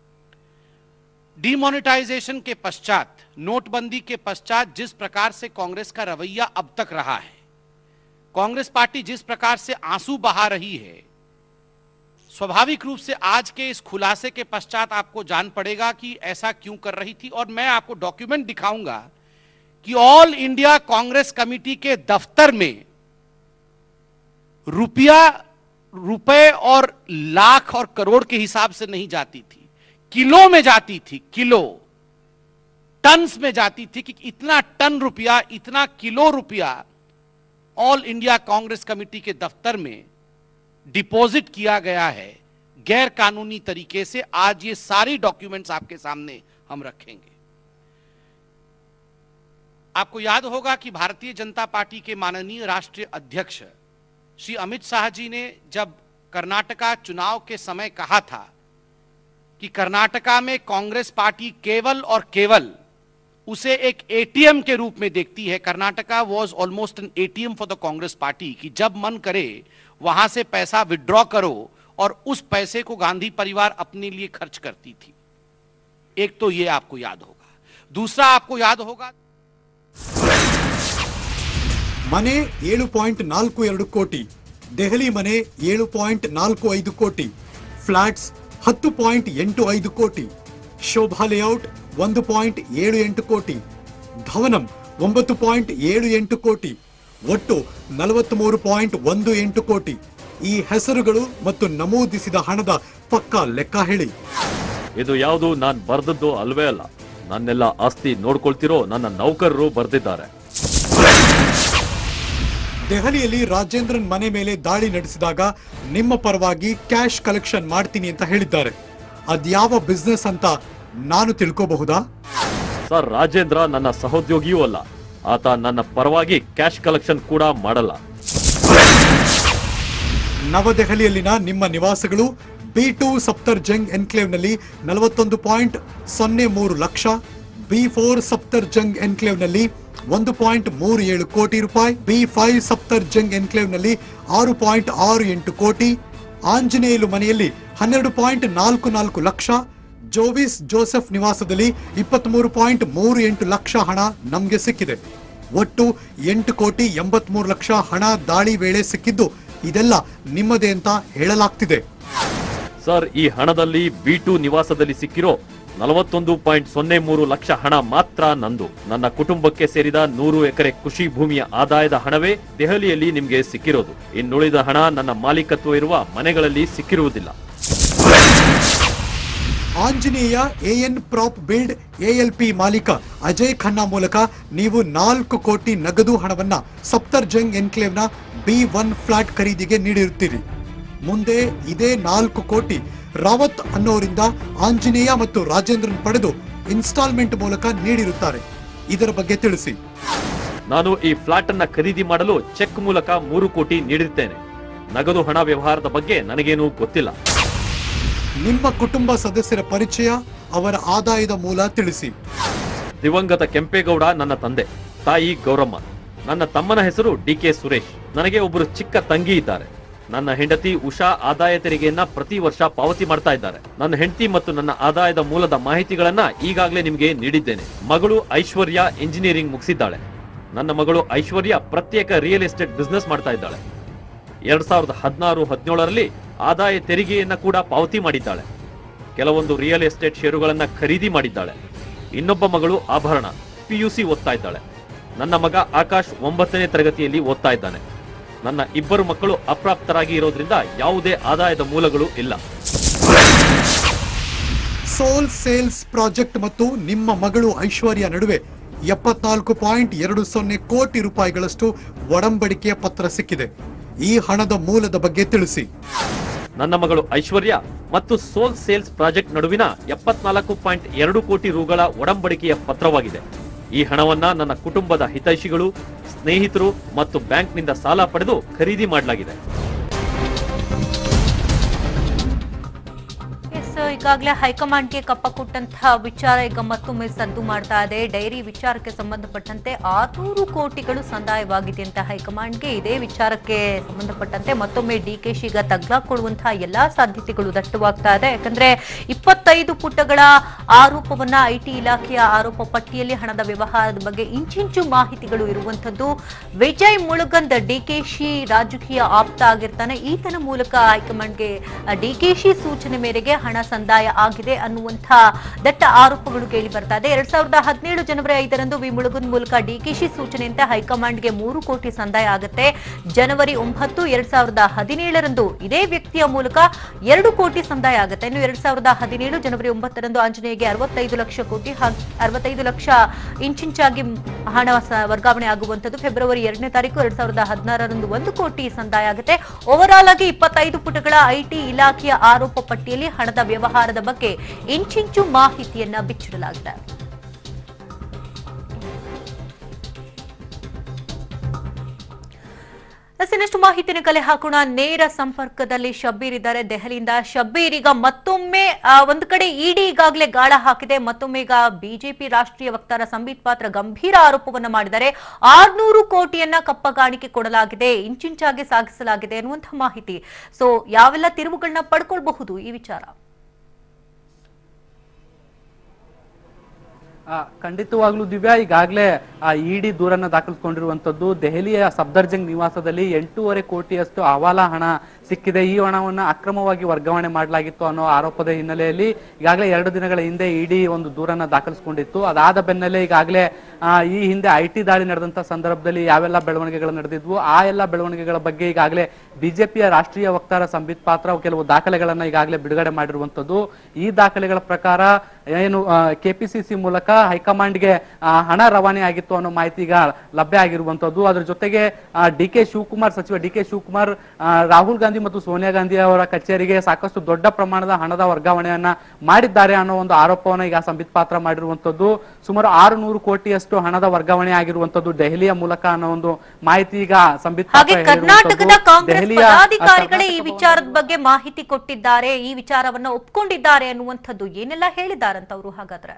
Speaker 6: demonetisation के पश्चात नोटबंदी के पश्चात जिस प्रकार से कांग्रेस का रवैया अब तक रहा है कांग्रेस पार्टी जिस प्रकार से आंसू बहा रही है स्वाभाविक रूप से आज के इस खुलासे के पश्चात आपको जान पड़ेगा कि ऐसा क्यों कर रही थी और मैं आपको डॉक्यूमेंट दिखाऊंगा कि ऑल इंडिया कांग्रेस कमेटी के दफ्तर में रुपया रुपए और लाख और करोड़ के हिसाब से नहीं जाती थी किलो में जाती थी किलो टन्स में जाती थी कि इतना टन रुपया इतना किलो रुपया ऑल इंडिया कांग्रेस कमेटी के दफ्तर में डिपॉजिट किया गया है गैर कानूनी तरीके से आज ये सारी डॉक्यूमेंट्स आपके सामने हम रखेंगे आपको याद होगा कि भारतीय जनता पार्टी के माननीय राष्ट्रीय अध्यक्ष श्री अमित शाह जी ने जब कर्नाटका चुनाव के समय कहा था कि कर्नाटका में कांग्रेस पार्टी केवल और केवल उसे एक एटीएम के रूप में देखती है Karnataka was almost an ATM for the Congress party कि जब मन करे वहां से पैसा विड्रॉ करो और उस पैसे को गांधी परिवार अपने लिए खर्च करती थी एक तो ये आपको याद होगा दूसरा आपको याद होगा
Speaker 7: ಮನೆ ಏಳು ಪಾಯಿಂಟ್ ನಾಲ್ಕು ಎರಡು ಕೋಟಿ ದೆಹಲಿ ಮನೆ ಏಳು ಪಾಯಿಂಟ್ ನಾಲ್ಕು ಐದು ಕೋಟಿ ಫ್ಲಾಟ್ಸ್ ಹತ್ತು ಪಾಯಿಂಟ್ ಎಂಟು ಐದು ಕೋಟಿ ಶೋಭಾ ಲೇಔಟ್ ಒಂದು ಪಾಯಿಂಟ್ ಏಳು ಎಂಟು ಕೋಟಿ ಭವನಂ ಒಂಬತ್ತು ಪಾಯಿಂಟ್ ಏಳು ಎಂಟು ಕೋಟಿ ಒಟ್ಟು ನಲವತ್ಮೂರು ಪಾಯಿಂಟ್ ಒಂದು ಎಂಟು ಕೋಟಿ ಈ ಹೆಸರುಗಳು ಮತ್ತು ನಮೂದಿಸಿದ ಹಣದ ಪಕ್ಕಾ ಲೆಕ್ಕ ಹೇಳಿ
Speaker 8: ಇದು ಯಾವುದು ನಾನ್ ಬರ್ದದ್ದು ಅಲ್ವೇ ಅಲ್ಲ ನನ್ನೆಲ್ಲ ಆಸ್ತಿ ನೋಡ್ಕೊಳ್ತಿರೋ ನನ್ನ ನೌಕರರು ಬರ್ದಿದ್ದಾರೆ
Speaker 7: ದೆಹಲಿಯಲ್ಲಿ ರಾಜೇಂದ್ರನ್ ಮನೆ ಮೇಲೆ ದಾಳಿ ನಡೆಸಿದಾಗ ನಿಮ್ಮ ಪರವಾಗಿ ಕ್ಯಾಶ್ ಕಲೆಕ್ಷನ್ ಮಾಡ್ತೀನಿ ಅಂತ ಹೇಳಿದ್ದಾರೆ ಅದ್ಯಾವ ಬಿಸ್ನೆಸ್ ಅಂತ ನಾನು ತಿಳ್ಕೋಬಹುದಾ
Speaker 8: ಸರ್ ರಾಜೇಂದ್ರ ನನ್ನ ಸಹೋದ್ಯೋಗಿಯೂ ಅಲ್ಲ ಆತ ನನ್ನ ಪರವಾಗಿ ಕ್ಯಾಶ್ ಕಲೆಕ್ಷನ್ ಕೂಡ ಮಾಡಲ್ಲ
Speaker 7: ನವದೆಹಲಿಯಲ್ಲಿನ ನಿಮ್ಮ ನಿವಾಸಗಳು ಬಿ ಟು ಸಪ್ತರ್ ಜಂಗ್ ಎನ್ಕ್ಲೇವ್ನಲ್ಲಿ ನಲವತ್ತೊಂದು ಪಾಯಿಂಟ್ ಸೊನ್ನೆ ಮೂರು lakh B four Safdarjung ಎನ್ಕ್ಲೇವ್ನಲ್ಲಿ ಒಂದು ಪಾಯಿಂಟ್ ಮೂರು ಏಳು ಕೋಟಿ ರೂಪಾಯಿ ಬಿ ಫೈವ್ ಸಪ್ತರ್ ಜಂಗ್ ಎನ್ಕ್ಲೇವ್ನಲ್ಲಿ ಆರು ಪಾಯಿಂಟ್ ಆರು ಎಂಟು ಕೋಟಿ ಆಂಜನೇಯಲು ಮನೆಯಲ್ಲಿ ಹನ್ನೆರಡು ಪಾಯಿಂಟ್ ನಾಲ್ಕು ನಾಲ್ಕು ಲಕ್ಷ ಜೋವಿಸ್ ಜೋಸೆಫ್ ನಿವಾಸದಲ್ಲಿ ಇಪ್ಪತ್ಮೂರು ಪಾಯಿಂಟ್ ಮೂರು ಎಂಟು ಲಕ್ಷ ಹಣ ನಮಗೆ ಸಿಕ್ಕಿದೆ ಒಟ್ಟು ಎಂಟು ಕೋಟಿ ಎಂಬತ್ಮೂರು ಲಕ್ಷ ಹಣ ದಾಳಿ ವೇಳೆ ಸಿಕ್ಕಿದ್ದು ಇದೆಲ್ಲ ನಿಮ್ಮದೇ ಅಂತ ಹೇಳಲಾಗ್ತಿದೆ
Speaker 8: ಸರ್ ಈ ಹಣದಲ್ಲಿ ಬಿ ಟು ನಿವಾಸದಲ್ಲಿ ಸಿಕ್ಕಿರೋ ನಲವತ್ತೊಂದು ಪಾಯಿಂಟ್ ಸೊನ್ನೆ ಮೂರು ಲಕ್ಷ ಹಣ ಮಾತ್ರ ನಂದು ನನ್ನ ಕುಟುಂಬಕ್ಕೆ ಸೇರಿದ ನೂರು ಎಕರೆ ಕೃಷಿ ಭೂಮಿಯ ಆದಾಯದ ಹಣವೇ ದೆಹಲಿಯಲ್ಲಿ ನಿಮ್ಗೆ ಸಿಕ್ಕಿರೋದು ಇನ್ನುಳಿದ ಹಣ ನನ್ನ ಮಾಲೀಕತ್ವ ಇರುವ ಮನೆಗಳಲ್ಲಿ ಸಿಕ್ಕಿರುವುದಿಲ್ಲ
Speaker 7: Anjaneya AN prop build ALP ಮಾಲೀಕ ಅಜಯ್ ಖನ್ನಾ ಮೂಲಕ ನೀವು ನಾಲ್ಕು ಕೋಟಿ ನಗದು ಹಣವನ್ನ ಸಪ್ತರ್ ಜಂಗ್ ಎನ್ಕ್ಲೇವ್ನ ಬಿ ಒನ್ ಫ್ಲಾಟ್ ಖರೀದಿಗೆ ನೀಡಿರುತ್ತೀರಿ ಮುಂದೆ ಇದೇ ನಾಲ್ಕು ಕೋಟಿ ರಾವತ್ ಅನ್ನೋರಿಂದ ಆಂಜನೇಯ ಮತ್ತು ರಾಜೇಂದ್ರನ್ ಪಡೆದು ಇನ್ಸ್ಟಾಲ್ಮೆಂಟ್ ಮೂಲಕ ನೀಡಿರುತ್ತಾರೆ ಇದರ ಬಗ್ಗೆ ತಿಳಿಸಿ
Speaker 8: ನಾನು ಈ ಫ್ಲಾಟ್ ಅನ್ನ ಖರೀದಿ ಮಾಡಲು ಚೆಕ್ ಮೂಲಕ ಮೂರು ಕೋಟಿ ನೀಡಿರ್ತೇನೆ ನಗದು ಹಣ ವ್ಯವಹಾರದ ಬಗ್ಗೆ ನನಗೇನು ಗೊತ್ತಿಲ್ಲ
Speaker 7: ನಿಮ್ಮ ಕುಟುಂಬ ಸದಸ್ಯರ ಪರಿಚಯ ಅವರ ಆದಾಯದ ಮೂಲ ತಿಳಿಸಿ
Speaker 8: ದಿವಂಗತ ಕೆಂಪೇಗೌಡ ನನ್ನ ತಂದೆ ತಾಯಿ ಗೌರಮ್ಮ ನನ್ನ ತಮ್ಮನ ಹೆಸರು ಡಿ ಕೆ ಸುರೇಶ್ ನನಗೆ ಒಬ್ಬರು ಚಿಕ್ಕ ತಂಗಿ ಇದ್ದಾರೆ ನನ್ನ ಹೆಂಡತಿ ಉಷಾ ಆದಾಯ ತೆರಿಗೆಯನ್ನ ಪ್ರತಿ ವರ್ಷ ಪಾವತಿ ಮಾಡ್ತಾ ಇದ್ದಾರೆ ನನ್ನ ಹೆಂಡತಿ ಮತ್ತು ನನ್ನ ಆದಾಯದ ಮೂಲದ ಮಾಹಿತಿಗಳನ್ನ ಈಗಾಗಲೇ ನಿಮಗೆ ನೀಡಿದ್ದೇನೆ ಮಗಳು ಐಶ್ವರ್ಯ ಇಂಜಿನಿಯರಿಂಗ್ ಮುಗಿಸಿದ್ದಾಳೆ ನನ್ನ ಮಗಳು ಐಶ್ವರ್ಯ ಪ್ರತ್ಯೇಕ ರಿಯಲ್ ಎಸ್ಟೇಟ್ ಬಿಸ್ನೆಸ್ ಮಾಡ್ತಾ ಇದ್ದಾಳೆ ಎರಡ್ ಸಾವಿರದ ಹದಿನಾರು ಹದಿನೇಳರಲ್ಲಿ ಆದಾಯ ತೆರಿಗೆಯನ್ನ ಕೂಡ ಪಾವತಿ ಮಾಡಿದ್ದಾಳೆ ಕೆಲವೊಂದು ರಿಯಲ್ ಎಸ್ಟೇಟ್ ಷೇರುಗಳನ್ನ ಖರೀದಿ ಮಾಡಿದ್ದಾಳೆ ಇನ್ನೊಬ್ಬ ಮಗಳು ಆಭರಣ ಪಿಯುಸಿ ಓದ್ತಾ ಇದ್ದಾಳೆ ನನ್ನ ಮಗ ಆಕಾಶ್ ಒಂಬತ್ತನೇ ತರಗತಿಯಲ್ಲಿ ಓದ್ತಾ ಇದ್ದಾನೆ ನನ್ನ ಇಬ್ಬರು ಮಕ್ಕಳು ಅಪ್ರಾಪ್ತರಾಗಿ ಇರೋದ್ರಿಂದ ಯಾವುದೇ ಆದಾಯದ ಮೂಲಗಳು ಇಲ್ಲ
Speaker 7: ಸೋಲ್ ಸೇಲ್ಸ್ ಪ್ರಾಜೆಕ್ಟ್ ಮತ್ತು ನಿಮ್ಮ ಮಗಳು ಐಶ್ವರ್ಯ ನಡುವೆ ಎಪ್ಪತ್ನಾಲ್ಕು ಪಾಯಿಂಟ್ ಎರಡು ಸೊನ್ನೆ ಕೋಟಿ ರೂಪಾಯಿಗಳಷ್ಟು ಒಡಂಬಡಿಕೆಯ ಪತ್ರ ಸಿಕ್ಕಿದೆ ಈ ಹಣದ ಮೂಲದ ಬಗ್ಗೆ ತಿಳಿಸಿ
Speaker 8: ನನ್ನ ಮಗಳು ಐಶ್ವರ್ಯ ಮತ್ತು ಸೋಲ್ ಸೇಲ್ಸ್ ಪ್ರಾಜೆಕ್ಟ್ ನಡುವಿನ ಎಪ್ಪತ್ನಾಲ್ಕು ಪಾಯಿಂಟ್ ಎರಡು ಕೋಟಿ ರುಗಳ ಒಡಂಬಡಿಕೆಯ ಪತ್ರವಾಗಿದೆ ಈ ಹಣವನ್ನ ನನ್ನ ಕುಟುಂಬದ ಹಿತೈಷಿಗಳು ಸ್ನೇಹಿತರು ಮತ್ತು ಬ್ಯಾಂಕ್ನಿಂದ ಸಾಲ ಪಡೆದು ಖರೀದಿ ಮಾಡಲಾಗಿದೆ
Speaker 1: ಎಸ್ ಈಗಾಗಲೇ ಹೈಕಮಾಂಡ್ಗೆ ಕಪ್ಪ ಕೊಟ್ಟಂತಹ ವಿಚಾರ ಈಗ ಮತ್ತೊಮ್ಮೆ ಸದ್ದು ಮಾಡ್ತಾ ಇದೆ ಡೈರಿ ವಿಚಾರಕ್ಕೆ ಸಂಬಂಧಪಟ್ಟಂತೆ ಆರ್ನೂರು ಕೋಟಿಗಳು ಸಂದಾಯವಾಗಿದೆ ಅಂತ ಹೈಕಮಾಂಡ್ಗೆ ಇದೇ ವಿಚಾರಕ್ಕೆ ಸಂಬಂಧಪಟ್ಟಂತೆ ಮತ್ತೊಮ್ಮೆ ಡಿಕೆಶಿ ಈಗ ತಗ್ಲಾಕೊಳ್ಳುವಂತಹ ಎಲ್ಲಾ ಸಾಧ್ಯತೆಗಳು ದಟ್ಟವಾಗ್ತಾ ಇದೆ ಯಾಕಂದ್ರೆ ಇಪ್ಪತ್ತೈದು ಪುಟಗಳ ಆರೋಪವನ್ನ ಐಟಿ ಇಲಾಖೆಯ ಆರೋಪ ಪಟ್ಟಿಯಲ್ಲಿ ಹಣದ ವ್ಯವಹಾರದ ಬಗ್ಗೆ ಇಂಚಿಂಚು ಮಾಹಿತಿಗಳು ಇರುವಂತದ್ದು ವಿಜಯ್ ಮುಳುಗಂದ್ ಡಿಕೆಶಿ ರಾಜಕೀಯ ಆಪ್ತ ಆಗಿರ್ತಾನೆ ಈತನ ಮೂಲಕ ಹೈಕಮಾಂಡ್ಗೆ ಡಿಕೆಶಿ ಸೂಚನೆ ಮೇರೆಗೆ ಹಣ ಸಂದಾಯ ಆಗಿದೆ ಅನ್ನುವಂಥ ದಟ್ಟ ಆರೋಪಗಳು ಕೇಳಿ ಬರ್ತಾ ಇದೆ ಎರಡ್ ಸಾವಿರದ ಹದಿನೇಳು ಜನವರಿ ಐದರಂದು ವಿ ಮುಳುಗುನ್ ಮೂಲಕ ಡಿಕೆಶಿ ಸೂಚನೆಯಂತೆ ಹೈಕಮಾಂಡ್ಗೆ ಮೂರು ಕೋಟಿ ಸಂದಾಯ ಆಗುತ್ತೆ ಜನವರಿ ಒಂಬತ್ತು ಎರಡ್ ಸಾವಿರದ ಹದಿನೇಳರಂದು ಇದೇ ವ್ಯಕ್ತಿಯ ಮೂಲಕ ಎರಡು ಕೋಟಿ ಸಂದಾಯ ಆಗುತ್ತೆ ಇನ್ನು ಎರಡ್ ಸಾವಿರದ ಹದಿನೇಳು ಜನವರಿ ಒಂಬತ್ತರಂದು ಆಂಜನೇಯಗೆ ಅರವತ್ತೈದು ಲಕ್ಷ ಕೋಟಿ ಹಾಗ್- ಅರವತ್ತೈದು ಲಕ್ಷ ಇಂಚಿಂಚಾಗಿ ಹಣ ಸ- ವರ್ಗಾವಣೆ ಆಗುವಂತದ್ದು ಫೆಬ್ರವರಿ ಎರಡನೇ ತಾರೀಕು ಎರಡ್ ಸಾವಿರದ ಹದಿನಾರರಂದು ಒಂದು ಕೋಟಿ ಸಂದಾಯ ಆಗುತ್ತೆ ಓವರ್ ಆಲ್ ಆಗಿ ಇಪ್ಪತ್ತೈದು ಪುಟಗಳ ಐಟಿ ಇಲಾಖೆಯ ಆರೋಪ ಪಟ್ಟಿಯಲ್ಲಿ ಹಣದ ವ್ಯವಹಾರದ ಬಗ್ಗೆ ಇಂಚಿಂಚು ಮಾಹಿತಿಯನ್ನ ಬಿಚ್ಚಿಡಲಾಗಿದೆ ಎಸ್, ಇನ್ನಷ್ಟು ಮಾಹಿತಿನ ಕಲೆ ಹಾಕೋಣ ನೇರ ಸಂಪರ್ಕದಲ್ಲಿ ಶಬ್ಬೀರ್ ಇದ್ದಾರೆ ದೆಹಲಿಯಿಂದ ಶಬ್ಬೀರ್ ಈಗ ಮತ್ತೊಮ್ಮೆ ಆ, ಒಂದು ಕಡೆ ಇಡಿ ಈಗಾಗಲೇ ಗಾಳ ಹಾಕಿದೆ ಮತ್ತೊಮ್ಮೆ ಈಗ ಬಿಜೆಪಿ ರಾಷ್ಟ್ರೀಯ ವಕ್ತಾರ ಸಂಬಿತ್ ಪಾತ್ರ ಗಂಭೀರ ಆರೋಪವನ್ನ ಮಾಡಿದ್ದಾರೆ ಆರ್ನೂರು ಕೋಟಿಯನ್ನ ಕಪ್ಪಗಾಣಿಕೆ ಕೊಡಲಾಗಿದೆ ಇಂಚಿಂಚಾಗಿ ಸಾಗಿಸಲಾಗಿದೆ ಅನ್ನುವಂತಹ ಮಾಹಿತಿ ಸೊ ಯಾವೆಲ್ಲ ತಿರುವುಗಳನ್ನ ಪಡ್ಕೊಳ್ಬಹುದು ಈ ವಿಚಾರ
Speaker 9: ಆ, ಖಂಡಿತವಾಗ್ಲೂ ದಿವ್ಯಾ ಈಗಾಗಲೇ ಆ ಇಡಿ ದೂರನ್ನ ದಾಖಲಿಸಿಕೊಂಡಿರುವಂತದ್ದು ದೆಹಲಿಯ ಸಫ್ದರ್ಜಂಗ್ ನಿವಾಸದಲ್ಲಿ ಎಂಟೂವರೆ ಕೋಟಿಯಷ್ಟು ಹವಾಲಾ ಹಣ ಸಿಕ್ಕಿದೆ ಈ ಹಣವನ್ನ ಅಕ್ರಮವಾಗಿ ವರ್ಗಾವಣೆ ಮಾಡಲಾಗಿತ್ತು ಅನ್ನೋ ಆರೋಪದ ಹಿನ್ನೆಲೆಯಲ್ಲಿ ಈಗಾಗಲೇ ಎರಡು ದಿನಗಳ ಹಿಂದೆ ಇಡಿ ಒಂದು ದೂರನ್ನ ದಾಖಲಿಸಿಕೊಂಡಿತ್ತು ಅದಾದ ಬೆನ್ನಲ್ಲೇ ಈಗಾಗಲೇ ಆ, ಈ ಹಿಂದೆ ಐ ಟಿ ದಾಳಿ ನಡೆದಂತ ಸಂದರ್ಭದಲ್ಲಿ ಯಾವೆಲ್ಲ ಬೆಳವಣಿಗೆಗಳು ನಡೆದಿದ್ವು ಆ ಎಲ್ಲ ಬೆಳವಣಿಗೆಗಳ ಬಗ್ಗೆ ಈಗಾಗಲೇ ಬಿಜೆಪಿಯ ರಾಷ್ಟ್ರೀಯ ವಕ್ತಾರ ಸಂಬಿತ್ ಪಾತ್ರ ಕೆಲವು ದಾಖಲೆಗಳನ್ನ ಈಗಾಗಲೇ ಬಿಡುಗಡೆ ಮಾಡಿರುವಂತದ್ದು ಈ ದಾಖಲೆಗಳ ಪ್ರಕಾರ ಏನು ಕೆಪಿಸಿಸಿ ಮೂಲಕ ಹೈಕಮಾಂಡ್ಗೆ ಆ, ಹಣ ರವಾನೆ ಆಗಿತ್ತು ಅನ್ನೋ ಮಾಹಿತಿ ಈಗ ಲಭ್ಯ ಆಗಿರುವಂತದ್ದು ಅದ್ರ ಜೊತೆಗೆ ಡಿ ಕೆ ಶಿವಕುಮಾರ್ ಸಚಿವ ಡಿ ಕೆ ಶಿವಕುಮಾರ್ ಆ, ರಾಹುಲ್ ಗಾಂಧಿ ಮತ್ತು ಸೋನಿಯಾ ಗಾಂಧಿ ಅವರ ಕಚೇರಿಗೆ ಸಾಕಷ್ಟು ದೊಡ್ಡ ಪ್ರಮಾಣದ ಹಣದ ವರ್ಗಾವಣೆಯನ್ನ ಮಾಡಿದ್ದಾರೆ ಅನ್ನೋ ಒಂದು ಆರೋಪವನ್ನ ಈಗ ಸಂಬಿತ್ ಪಾತ್ರ ಮಾಡಿರುವಂತದ್ದು ಸುಮಾರು ಆರು ನೂರು ಕೋಟಿಯಷ್ಟು ಹಣದ ವರ್ಗಾವಣೆ ಆಗಿರುವಂತದ್ದು ದೆಹಲಿಯ ಮೂಲಕ ಅನ್ನೋ ಒಂದು ಮಾಹಿತಿ ಈಗ ಸಂಬಿತ್
Speaker 1: ಹಾಗೆ
Speaker 9: ಪಾತ್ರ
Speaker 1: ಕರ್ನಾಟಕದ
Speaker 9: ಹೇಳಿರುವಂತದ್ದು.
Speaker 1: ಕಾಂಗ್ರೆಸ್
Speaker 9: ದೆಹಲಿಯ ಆ,
Speaker 1: ಪದಾಧಿಕಾರಿಗಳೇ ಈ
Speaker 9: ಕರ್ನಾಟಕ
Speaker 1: ವಿಚಾರದ ಬಗ್ಗೆ ಮಾಹಿತಿ ಕೊಟ್ಟಿದ್ದಾರೆ ಈ ವಿಚಾರವನ್ನ ಒಪ್ಕೊಂಡಿದ್ದಾರೆ ಅನ್ನುವಂಥದ್ದು ಏನೆಲ್ಲ ಹೇಳಿದಾರಂತ ಅವರು ಹಾಗಾದ್ರೆ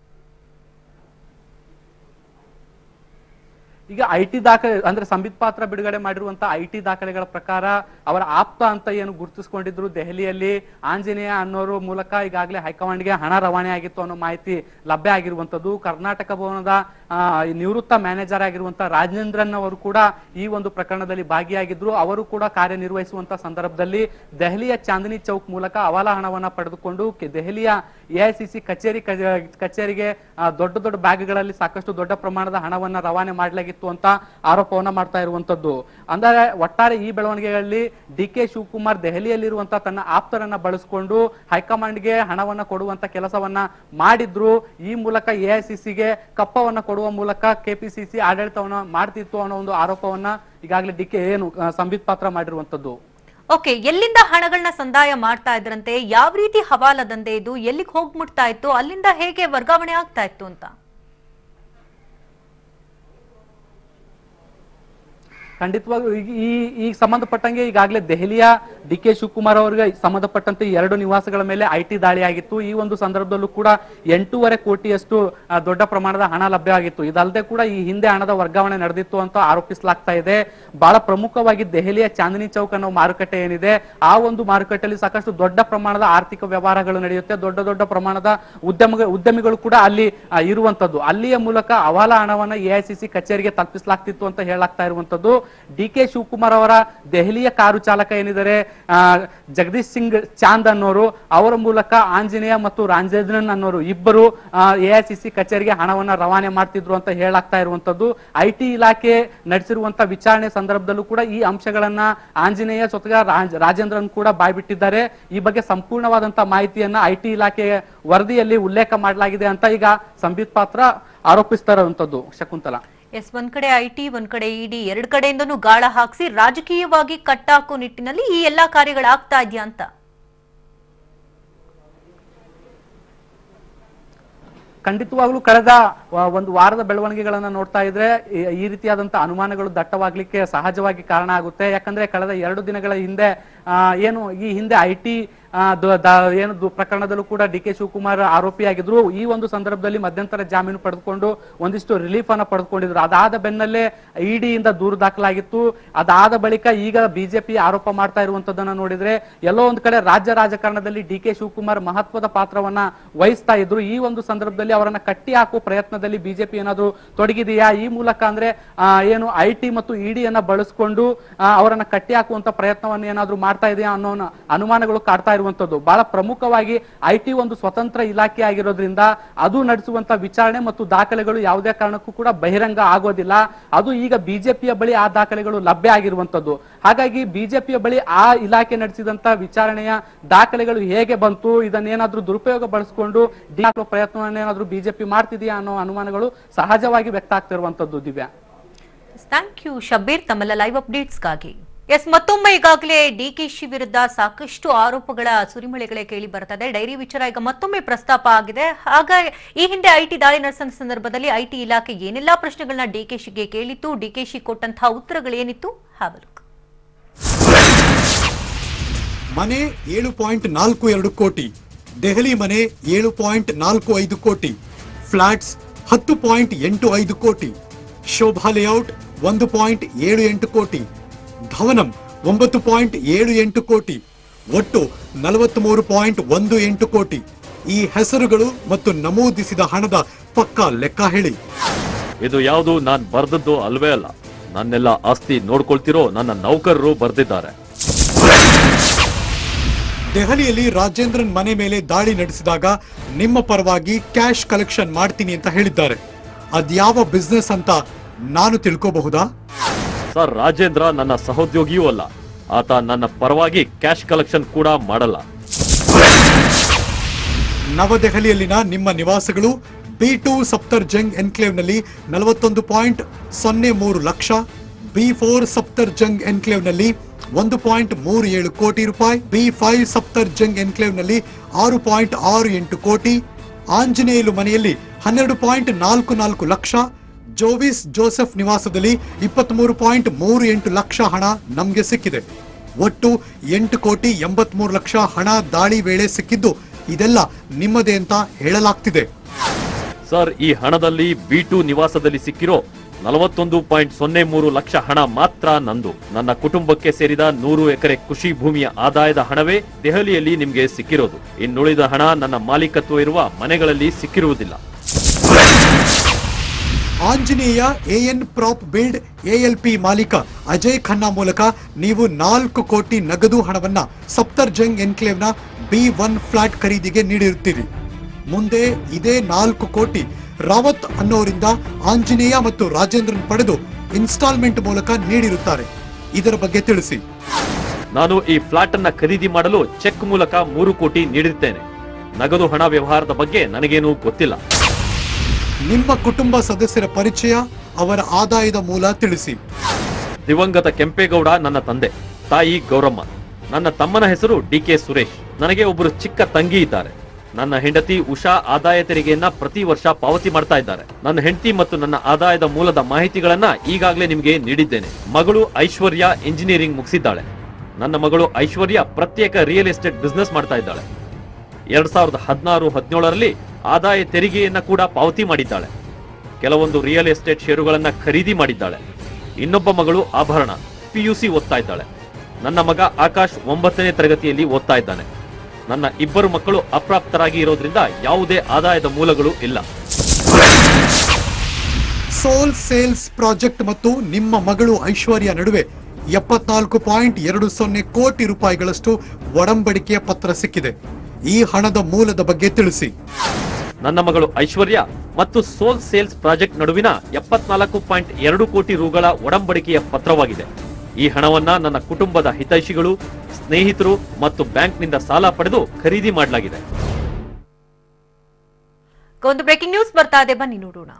Speaker 9: ಈಗ ಐ ಟಿ ದಾಖಲೆ ಅಂದ್ರೆ ಸಂಬಿತ್ ಪಾತ್ರ ಬಿಡುಗಡೆ ಮಾಡಿರುವಂತ ಐ ಟಿ ದಾಖಲೆಗಳ ಪ್ರಕಾರ ಅವರ ಆಪ್ತ ಅಂತ ಏನು ಗುರುತಿಸಿಕೊಂಡಿದ್ರು ದೆಹಲಿಯಲ್ಲಿ ಆಂಜನೇಯ ಅನ್ನೋರು ಮೂಲಕ ಈಗಾಗಲೇ ಹೈಕಮಾಂಡ್ಗೆ ಹಣ ರವಾನೆ ಆಗಿತ್ತು ಅನ್ನೋ ಮಾಹಿತಿ ಲಭ್ಯ ಆಗಿರುವಂತದ್ದು ಕರ್ನಾಟಕ ಭವನದ ಆ, ಈ ನಿವೃತ್ತ ಮ್ಯಾನೇಜರ್ ಆಗಿರುವಂತ ರಾಜೇಂದ್ರನ್ ಅವರು ಕೂಡ ಈ ಒಂದು ಪ್ರಕರಣದಲ್ಲಿ ಭಾಗಿಯಾಗಿದ್ರು ಅವರು ಕೂಡ ಕಾರ್ಯನಿರ್ವಹಿಸುವಂತ ಸಂದರ್ಭದಲ್ಲಿ ದೆಹಲಿಯ ಚಾಂದಿನಿ ಚೌಕ್ ಮೂಲಕ ಹವಾಲಾ ಹಣವನ್ನ ಪಡೆದುಕೊಂಡು ಕೆ- ದೆಹಲಿಯ ಎಐಸಿಸಿ ಕಚೇರಿ ಕ- ಕಚೇರಿಗೆ ಆ, ದೊಡ್ಡ ದೊಡ್ಡ ಬ್ಯಾಗ್ಗಳಲ್ಲಿ ಸಾಕಷ್ಟು ದೊಡ್ಡ ಪ್ರಮಾಣದ ಹಣವನ್ನ ರವಾನೆ ಮಾಡಲಾಗಿತ್ತು ಅಂತ ಆರೋಪವನ್ನ ಮಾಡ್ತಾ ಇರುವಂತದ್ದು ಅಂದರೆ ಒಟ್ಟಾರೆ ಈ ಬೆಳವಣಿಗೆಗಳಲ್ಲಿ ಡಿ ಕೆ ಶಿವಕುಮಾರ್ ದೆಹಲಿಯಲ್ಲಿರುವಂತಹ ತನ್ನ ಆಪ್ತರನ್ನ ಬಳಸಿಕೊಂಡು ಹೈಕಮಾಂಡ್ಗೆ ಹಣವನ್ನ ಕೊಡುವಂತ ಕೆಲಸವನ್ನ ಮಾಡಿದ್ರು ಈ ಮೂಲಕ ಎಐಸಿಸಿಗೆ ಕಪ್ಪವನ್ನ ಕೊಡುವ ಮೂಲಕ ಕೆಪಿಸಿಸಿ ಆಡಳಿತವನ್ನ ಮಾಡ್ತಿತ್ತು ಅನ್ನೋ ಒಂದು ಆರೋಪವನ್ನ ಈಗಾಗಲೇ ಡಿ ಕೆ ಏನು ಆ, ಸಂಬಿತ್ ಪಾತ್ರ ಮಾಡಿರುವಂತದ್ದು
Speaker 1: ಓಕೆ ಎಲ್ಲಿಂದ ಹಣಗಳನ್ನ ಸಂದಾಯ ಮಾಡ್ತಾ ಇದ್ರಂತೆ ಯಾವ ರೀತಿ ಹವಾಲ ದಂಧೆ ಇದು ಎಲ್ಲಿಗೆ ಹೋಗ್ಬಿಡ್ತಾ ಇತ್ತು ಅಲ್ಲಿಂದ ಹೇಗೆ ವರ್ಗಾವಣೆ ಆಗ್ತಾ ಇತ್ತು ಅಂತ
Speaker 9: ಖಂಡಿತವಾಗ್ಲೂ ಈಗ ಈ ಈ ಸಂಬಂಧಪಟ್ಟಂಗೆ ಈಗಾಗಲೇ ದೆಹಲಿಯ ಡಿ ಕೆ ಶಿವಕುಮಾರ್ ಅವರಿಗೆ ಸಂಬಂಧಪಟ್ಟಂತೆ ಎರಡು ನಿವಾಸಗಳ ಮೇಲೆ ಐ ಟಿ ದಾಳಿ ಆಗಿತ್ತು ಈ ಒಂದು ಸಂದರ್ಭದಲ್ಲೂ ಕೂಡ ಎಂಟೂವರೆ ಕೋಟಿಯಷ್ಟು ಆ, ದೊಡ್ಡ ಪ್ರಮಾಣದ ಹಣ ಲಭ್ಯವಾಗಿತ್ತು ಇದಲ್ಲದೆ ಕೂಡ ಈ ಹಿಂದೆ ಹಣದ ವರ್ಗಾವಣೆ ನಡೆದಿತ್ತು ಅಂತ ಆರೋಪಿಸಲಾಗ್ತಾ ಇದೆ ಬಹಳ ಪ್ರಮುಖವಾಗಿ ದೆಹಲಿಯ ಚಾಂದಿನಿ ಚೌಕ್ ಅನ್ನೋ ಮಾರುಕಟ್ಟೆ ಏನಿದೆ ಆ ಒಂದು ಮಾರುಕಟ್ಟೆಯಲ್ಲಿ ಸಾಕಷ್ಟು ದೊಡ್ಡ ಪ್ರಮಾಣದ ಆರ್ಥಿಕ ವ್ಯವಹಾರಗಳು ನಡೆಯುತ್ತೆ ದೊಡ್ಡ ದೊಡ್ಡ ಪ್ರಮಾಣದ ಉದ್ಯಮ ಉದ್ಯಮಿಗಳು ಕೂಡ ಅಲ್ಲಿ ಆ, ಇರುವಂತದ್ದು ಅಲ್ಲಿಯ ಮೂಲಕ ಹವಾಲಾ ಹಣವನ್ನ ಎಐಸಿಸಿ ಕಚೇರಿಗೆ ತಲುಪಿಸಲಾಗ್ತಿತ್ತು ಅಂತ ಹೇಳಲಾಗ್ತಾ ಇರುವಂತದ್ದು ಡಿ ಕೆ ಶಿವಕುಮಾರ್ ಅವರ ದೆಹಲಿಯ ಕಾರು ಚಾಲಕ ಏನಿದ್ದಾರೆ ಆ, ಜಗದೀಶ್ ಸಿಂಗ್ ಚಾಂದ್ ಅನ್ನೋರು ಅವರ ಮೂಲಕ ಆಂಜನೇಯ ಮತ್ತು ರಾಂಜೇಂದ್ರನ್ ಅನ್ನೋರು ಇಬ್ಬರು ಎಐಸಿಸಿ ಕಚೇರಿಗೆ ಹಣವನ್ನ ರವಾನೆ ಮಾಡ್ತಿದ್ರು ಅಂತ ಹೇಳಾಗ್ತಾ ಇರುವಂತದ್ದು ಐ ಟಿ ಇಲಾಖೆ ನಡೆಸಿರುವಂತ ವಿಚಾರಣೆ ಸಂದರ್ಭದಲ್ಲೂ ಕೂಡ ಈ ಅಂಶಗಳನ್ನ ಆಂಜನೇಯ ಜೊತೆಗೆ ರಾಜ್- ರಾಜೇಂದ್ರನ್ ಕೂಡ ಬಾಯ್ಬಿಟ್ಟಿದ್ದಾರೆ ಈ ಬಗ್ಗೆ ಸಂಪೂರ್ಣವಾದಂತ ಮಾಹಿತಿಯನ್ನ ಐ ಟಿ ಇಲಾಖೆ ವರದಿಯಲ್ಲಿ ಉಲ್ಲೇಖ ಮಾಡಲಾಗಿದೆ ಅಂತ ಈಗ ಸಂಬಿತ್ ಪಾತ್ರ ಆರೋಪಿಸ್ತಾ ಇರುವಂತದ್ದು ಶಕುಂತಲಾ
Speaker 1: ಎಸ್ ಒಂದ್ ಕಡೆ ಐಟಿ ಒಂದ್ ಕಡೆ ಇಡಿ ಎರಡ್ ಕಡೆಯಿಂದನೂ ಗಾಳ ಹಾಕಿಸಿ ರಾಜಕೀಯವಾಗಿ ಕಟ್ಟಾಕೋ ನಿಟ್ಟಿನಲ್ಲಿ ಈ ಎಲ್ಲಾ ಕಾರ್ಯಗಳಾಗ್ತಾ ಇದೆಯಾ ಅಂತ
Speaker 9: ಖಂಡಿತವಾಗ್ಲೂ ಕಳೆದ ವ- ಒಂದು ವಾರದ ಬೆಳವಣಿಗೆಗಳನ್ನ ನೋಡ್ತಾ ಇದ್ರೆ ಈ- ಈ ರೀತಿಯಾದಂತ ಅನುಮಾನಗಳು ದಟ್ಟವಾಗ್ಲಿಕ್ಕೆ ಸಹಜವಾಗಿ ಕಾರಣ ಆಗುತ್ತೆ ಯಾಕಂದ್ರೆ ಕಳೆದ ಎರಡು ದಿನಗಳ ಹಿಂದೆ ಆ, ಏನು ಈ ಹಿಂದೆ ಐ ಟಿ ಏನು ದು- ಪ್ರಕರಣದಲ್ಲೂ ಕೂಡ ಡಿ ಕೆ ಶಿವಕುಮಾರ್ ಆರೋಪಿಯಾಗಿದ್ರು ಈ ಒಂದು ಸಂದರ್ಭದಲ್ಲಿ ಮಧ್ಯಂತರ ಜಾಮೀನು ಪಡೆದುಕೊಂಡು ಒಂದಿಷ್ಟು ರಿಲೀಫ್ ಅನ್ನ ಪಡೆದುಕೊಂಡಿದ್ರು ಅದಾದ ಬೆನ್ನಲ್ಲೇ ಇಡಿಯಿಂದ ದೂರು ದಾಖಲಾಗಿತ್ತು ಅದಾದ ಬಳಿಕ ಈಗ ಬಿಜೆಪಿ ಆರೋಪ ಮಾಡ್ತಾ ಇರುವಂತದ್ದನ್ನ ನೋಡಿದ್ರೆ ಎಲ್ಲೋ ಒಂದ್ ಕಡೆ ರಾಜ್ಯ ರಾಜಕಾರಣದಲ್ಲಿ ಡಿ ಕೆ ಶಿವಕುಮಾರ್ ಮಹತ್ವದ ಪಾತ್ರವನ್ನ ವಹಿಸ್ತಾ ಇದ್ರು ಈ ಒಂದು ಸಂದರ್ಭದಲ್ಲಿ ಅವರನ್ನ ಕಟ್ಟಿ ಹಾಕುವ ಪ್ರಯತ್ನದಲ್ಲಿ ಬಿಜೆಪಿ ಏನಾದ್ರು ತೊಡಗಿದೆಯಾ ಈ ಮೂಲಕ ಅಂದ್ರೆ ಆ, ಏನು ಐ ಟಿ ಮತ್ತು ಇಡಿಯನ್ನ ಬಳಸ್ಕೊಂಡು ಆ, ಅವರನ್ನ ಕಟ್ಟಿ ಹಾಕುವಂತ ಪ್ರಯತ್ನವನ್ನ ಏನಾದ್ರು ಮಾಡ್ತಾ ಇದೆಯಾ ಅನ್ನೋ ನ- ಅನುಮಾನಗಳು ಕಾಡ್ತಾ ಇರುವಂತದ್ದು ಬಹಳ ಪ್ರಮುಖವಾಗಿ ಐ ಟಿ ಒಂದು ಸ್ವತಂತ್ರ ಇಲಾಖೆ ಆಗಿರೋದ್ರಿಂದ ಅದು ನಡೆಸುವಂತ ವಿಚಾರಣೆ ಮತ್ತು ದಾಖಲೆಗಳು ಯಾವುದೇ ಕಾರಣಕ್ಕೂ ಕೂಡ ಬಹಿರಂಗ ಆಗೋದಿಲ್ಲ ಅದು ಈಗ ಬಿಜೆಪಿಯ ಬಳಿ ಆ ದಾಖಲೆಗಳು ಲಭ್ಯ ಆಗಿರುವಂತದ್ದು ಹಾಗಾಗಿ ಬಿಜೆಪಿಯ ಬಳಿ ಆ ಇಲಾಖೆ ನಡೆಸಿದಂತ ವಿಚಾರಣೆಯ ದಾಖಲೆಗಳು ಹೇಗೆ ಬಂತು ಇದನ್ನೇನಾದ್ರೂ ದುರುಪಯೋಗ ಬಳಸಿಕೊಂಡು ಡಿ ಹಾಕುವ ಪ್ರಯತ್ನವನ್ನೇನಾದ್ರೂ ಬಿಜೆಪಿ ಮಾಡ್ತಿದೆಯಾ ಅನ್ನೋ ಅನುಮಾನಗಳು ಸಹಜವಾಗಿ ವ್ಯಕ್ತ ಆಗ್ತಿರುವಂತದ್ದು ದಿವ್ಯಾ
Speaker 1: ಥ್ಯಾಂಕ್ ಯು ಶಬೀರ್ ತಮ್ಮೆಲ್ಲ ಲೈವ್ ಅಪ್ಡೇಟ್ಸ್ಗಾಗಿ ಎಸ್ ಮತ್ತೊಮ್ಮೆ ಈಗಾಗಲೇ ಡಿಕೆಶಿ ವಿರುದ್ಧ ಸಾಕಷ್ಟು ಆರೋಪಗಳ ಸುರಿಮಳೆಗಳೇ ಕೇಳಿ ಬರ್ತದೆ ಡೈರಿ ವಿಚಾರ ಈಗ ಮತ್ತೊಮ್ಮೆ ಪ್ರಸ್ತಾಪ ಆಗಿದೆ ಹಾಗಾಗಿ ಈ ಹಿಂದೆ ಐಟಿ ದಾಳಿ ನಡೆಸಿದ ಸಂದರ್ಭದಲ್ಲಿ ಐಟಿ ಇಲಾಖೆ ಏನೆಲ್ಲಾ ಪ್ರಶ್ನೆಗಳನ್ನ ಡಿಕೆಶಿಗೆ ಕೇಳಿತ್ತು ಡಿಕೆಶಿ ಕೊಟ್ಟಂತಹ ಉತ್ತರಗಳೇನಿತ್ತು ಹಾವಲು
Speaker 7: ಮನೆ ಏಳು ಪಾಯಿಂಟ್ ನಾಲ್ಕು ಎರಡು ಕೋಟಿ ದೆಹಲಿ ಮನೆ ಏಳು ಪಾಯಿಂಟ್ ನಾಲ್ಕು ಐದು ಕೋಟಿ ಫ್ಲಾಟ್ಸ್ ಹತ್ತು ಪಾಯಿಂಟ್ ಎಂಟು ಐದು ಕೋಟಿ ಶೋಭಾ ಲೇಔಟ್ ಒಂದು ಪಾಯಿಂಟ್ ಏಳು ಎಂಟು ಕೋಟಿ ಧವನಂ ಒಂಬತ್ತು ಪಾಯಿಂಟ್ ಏಳು ಎಂಟು ಕೋಟಿ ಒಟ್ಟು ನಲವತ್ಮೂರು ಪಾಯಿಂಟ್ ಒಂದು ಎಂಟು ಕೋಟಿ ಈ ಹೆಸರುಗಳು ಮತ್ತು ನಮೂದಿಸಿದ ಹಣದ ಪಕ್ಕಾ ಲೆಕ್ಕ ಹೇಳಿ
Speaker 8: ಇದು ಯಾವುದು ನಾನ್ ಬರ್ದದ್ದು ಅಲ್ವೇ ಅಲ್ಲ ನನ್ನೆಲ್ಲ ಆಸ್ತಿ ನೋಡ್ಕೊಳ್ತಿರೋ ನನ್ನ ನೌಕರರು ಬರ್ದಿದ್ದಾರೆ
Speaker 7: ದೆಹಲಿಯಲ್ಲಿ ರಾಜೇಂದ್ರನ್ ಮನೆ ಮೇಲೆ ದಾಳಿ ನಡೆಸಿದಾಗ ನಿಮ್ಮ ಪರವಾಗಿ ಕ್ಯಾಶ್ ಕಲೆಕ್ಷನ್ ಮಾಡ್ತೀನಿ ಅಂತ ಹೇಳಿದ್ದಾರೆ ಅದ್ಯಾವ ಬಿಸ್ನೆಸ್ ಅಂತ ನಾನು ತಿಳ್ಕೋಬಹುದಾ
Speaker 8: ಸರ್ ರಾಜೇಂದ್ರ ನನ್ನ ಸಹೋದ್ಯೋಗಿಯೂ ಅಲ್ಲ ಆತ ನನ್ನ ಪರವಾಗಿ ಕ್ಯಾಶ್ ಕಲೆಕ್ಷನ್ ಕೂಡ ಮಾಡಲ್ಲ
Speaker 7: ನವದೆಹಲಿಯಲ್ಲಿನ ನಿಮ್ಮ ನಿವಾಸಗಳು ಬಿ ಟು ಸಪ್ತರ್ ಜಂಗ್ ಎನ್ಕ್ಲೇವ್ನಲ್ಲಿ ನಲವತ್ತೊಂದು ಪಾಯಿಂಟ್ ಸೊನ್ನೆ ಮೂರು lakh B four Safdarjung ಎನ್ಕ್ಲೇವ್ನಲ್ಲಿ ಒಂದು ಪಾಯಿಂಟ್ ಮೂರು ಏಳು ಕೋಟಿ ರೂಪಾಯಿ ಬಿ ಫೈವ್ ಸಪ್ತರ್ ಜಂಗ್ ಎನ್ಕ್ಲೇವ್ನಲ್ಲಿ ಆರು ಪಾಯಿಂಟ್ ಆರು ಎಂಟು ಕೋಟಿ ಆಂಜನೇಯಲು ಮನೆಯಲ್ಲಿ ಹನ್ನೆರಡು ಪಾಯಿಂಟ್ ನಾಲ್ಕು ನಾಲ್ಕು ಲಕ್ಷ ಜೋವಿಸ್ ಜೋಸೆಫ್ ನಿವಾಸದಲ್ಲಿ ಇಪ್ಪತ್ಮೂರು ಪಾಯಿಂಟ್ ಮೂರು ಎಂಟು ಲಕ್ಷ ಹಣ ನಮಗೆ ಸಿಕ್ಕಿದೆ ಒಟ್ಟು ಎಂಟು ಕೋಟಿ ಎಂಬತ್ಮೂರು ಲಕ್ಷ ಹಣ ದಾಳಿ ವೇಳೆ ಸಿಕ್ಕಿದ್ದು ಇದೆಲ್ಲ ನಿಮ್ಮದೇ ಅಂತ ಹೇಳಲಾಗ್ತಿದೆ
Speaker 8: ಸರ್ ಈ ಹಣದಲ್ಲಿ ಬಿ ಟು ನಿವಾಸದಲ್ಲಿ ಸಿಕ್ಕಿರೋ ನಲವತ್ತೊಂದು ಪಾಯಿಂಟ್ ಸೊನ್ನೆ ಮೂರು ಲಕ್ಷ ಹಣ ಮಾತ್ರ ನಂದು ನನ್ನ ಕುಟುಂಬಕ್ಕೆ ಸೇರಿದ ನೂರು ಎಕರೆ ಕೃಷಿ ಭೂಮಿಯ ಆದಾಯದ ಹಣವೇ ದೆಹಲಿಯಲ್ಲಿ ನಿಮ್ಗೆ ಸಿಕ್ಕಿರೋದು ಇನ್ನುಳಿದ ಹಣ ನನ್ನ ಮಾಲೀಕತ್ವ ಇರುವ ಮನೆಗಳಲ್ಲಿ ಸಿಕ್ಕಿರುವುದಿಲ್ಲ
Speaker 7: Anjaneya AN prop build ALP ಮಾಲೀಕ ಅಜಯ್ ಖನ್ನಾ ಮೂಲಕ ನೀವು ನಾಲ್ಕು ಕೋಟಿ ನಗದು ಹಣವನ್ನ ಸಪ್ತರ್ಜಂಗ್ ಎನ್ಕ್ಲೇವ್ನ ಬಿ ಒನ್ ಫ್ಲಾಟ್ ಖರೀದಿಗೆ ನೀಡಿರುತ್ತೀರಿ ಮುಂದೆ ಇದೇ ನಾಲ್ಕು ಕೋಟಿ ರಾವತ್ ಅನ್ನೋರಿಂದ ಆಂಜನೇಯ ಮತ್ತು ರಾಜೇಂದ್ರನ್ ಪಡೆದು ಇನ್ಸ್ಟಾಲ್ಮೆಂಟ್ ಮೂಲಕ ನೀಡಿರುತ್ತಾರೆ ಇದರ ಬಗ್ಗೆ ತಿಳಿಸಿ
Speaker 8: ನಾನು ಈ ಫ್ಲಾಟ್ ಅನ್ನ ಖರೀದಿ ಮಾಡಲು ಚೆಕ್ ಮೂಲಕ ಮೂರು ಕೋಟಿ ನೀಡಿರ್ತೇನೆ ನಗದು ಹಣ ವ್ಯವಹಾರದ ಬಗ್ಗೆ ನನಗೇನು ಗೊತ್ತಿಲ್ಲ
Speaker 7: ನಿಮ್ಮ ಕುಟುಂಬ ಸದಸ್ಯರ ಪರಿಚಯ ಅವರ ಆದಾಯದ ಮೂಲ ತಿಳಿಸಿ
Speaker 8: ದಿವಂಗತ ಕೆಂಪೇಗೌಡ ನನ್ನ ತಂದೆ ತಾಯಿ ಗೌರಮ್ಮ ನನ್ನ ತಮ್ಮನ ಹೆಸರು ಡಿ ಕೆ ಸುರೇಶ್ ನನಗೆ ಒಬ್ಬರು ಚಿಕ್ಕ ತಂಗಿ ಇದ್ದಾರೆ ನನ್ನ ಹೆಂಡತಿ ಉಷಾ ಆದಾಯ ತೆರಿಗೆಯನ್ನ ಪ್ರತಿ ವರ್ಷ ಪಾವತಿ ಮಾಡ್ತಾ ಇದ್ದಾರೆ ನನ್ನ ಹೆಂಡತಿ ಮತ್ತು ನನ್ನ ಆದಾಯದ ಮೂಲದ ಮಾಹಿತಿಗಳನ್ನ ಈಗಾಗಲೇ ನಿಮಗೆ ನೀಡಿದ್ದೇನೆ ಮಗಳು ಐಶ್ವರ್ಯ ಇಂಜಿನಿಯರಿಂಗ್ ಮುಗಿಸಿದ್ದಾಳೆ ನನ್ನ ಮಗಳು ಐಶ್ವರ್ಯ ಪ್ರತ್ಯೇಕ ರಿಯಲ್ ಎಸ್ಟೇಟ್ ಬಿಸ್ನೆಸ್ ಮಾಡ್ತಾ ಇದ್ದಾಳೆ ಎರಡ್ ಸಾವಿರದ ಹದಿನಾರು ಹದಿನೇಳರಲ್ಲಿ ಆದಾಯ ತೆರಿಗೆಯನ್ನ ಕೂಡ ಪಾವತಿ ಮಾಡಿದ್ದಾಳೆ ಕೆಲವೊಂದು ರಿಯಲ್ ಎಸ್ಟೇಟ್ ಷೇರುಗಳನ್ನ ಖರೀದಿ ಮಾಡಿದ್ದಾಳೆ ಇನ್ನೊಬ್ಬ ಮಗಳು ಆಭರಣ ಪಿಯುಸಿ ಓದ್ತಾ ಇದ್ದಾಳೆ ನನ್ನ ಮಗ ಆಕಾಶ್ ಒಂಬತ್ತನೇ ತರಗತಿಯಲ್ಲಿ ಓದ್ತಾ ಇದ್ದಾನೆ ನನ್ನ ಇಬ್ಬರು ಮಕ್ಕಳು ಅಪ್ರಾಪ್ತರಾಗಿ ಇರೋದ್ರಿಂದ ಯಾವುದೇ ಆದಾಯದ ಮೂಲಗಳು ಇಲ್ಲ
Speaker 7: ಸೋಲ್ ಸೇಲ್ಸ್ ಪ್ರಾಜೆಕ್ಟ್ ಮತ್ತು ನಿಮ್ಮ ಮಗಳು ಐಶ್ವರ್ಯ ನಡುವೆ ಎಪ್ಪತ್ನಾಲ್ಕು ಪಾಯಿಂಟ್ ಎರಡು ಸೊನ್ನೆ ಕೋಟಿ ರೂಪಾಯಿಗಳಷ್ಟು ಒಡಂಬಡಿಕೆಯ ಪತ್ರ ಸಿಕ್ಕಿದೆ ಈ ಹಣದ ಮೂಲದ ಬಗ್ಗೆ ತಿಳಿಸಿ
Speaker 8: ನನ್ನ ಮಗಳು ಐಶ್ವರ್ಯ ಮತ್ತು ಸೋಲ್ ಸೇಲ್ಸ್ ಪ್ರಾಜೆಕ್ಟ್ ನಡುವಿನ ಎಪ್ಪತ್ನಾಲ್ಕು ಪಾಯಿಂಟ್ ಎರಡು ಕೋಟಿ ರುಗಳ ಒಡಂಬಡಿಕೆಯ ಪತ್ರವಾಗಿದೆ ಈ ಹಣವನ್ನ ನನ್ನ ಕುಟುಂಬದ ಹಿತೈಷಿಗಳು ಸ್ನೇಹಿತರು ಮತ್ತು ಬ್ಯಾಂಕ್ನಿಂದ ಸಾಲ ಪಡೆದು ಖರೀದಿ ಮಾಡಲಾಗಿದೆ
Speaker 1: ಒಂದು ಬ್ರೇಕಿಂಗ್ ನ್ಯೂಸ್ ಬರ್ತಾ ಇದೆ ಬನ್ನಿ ನೋಡೋಣ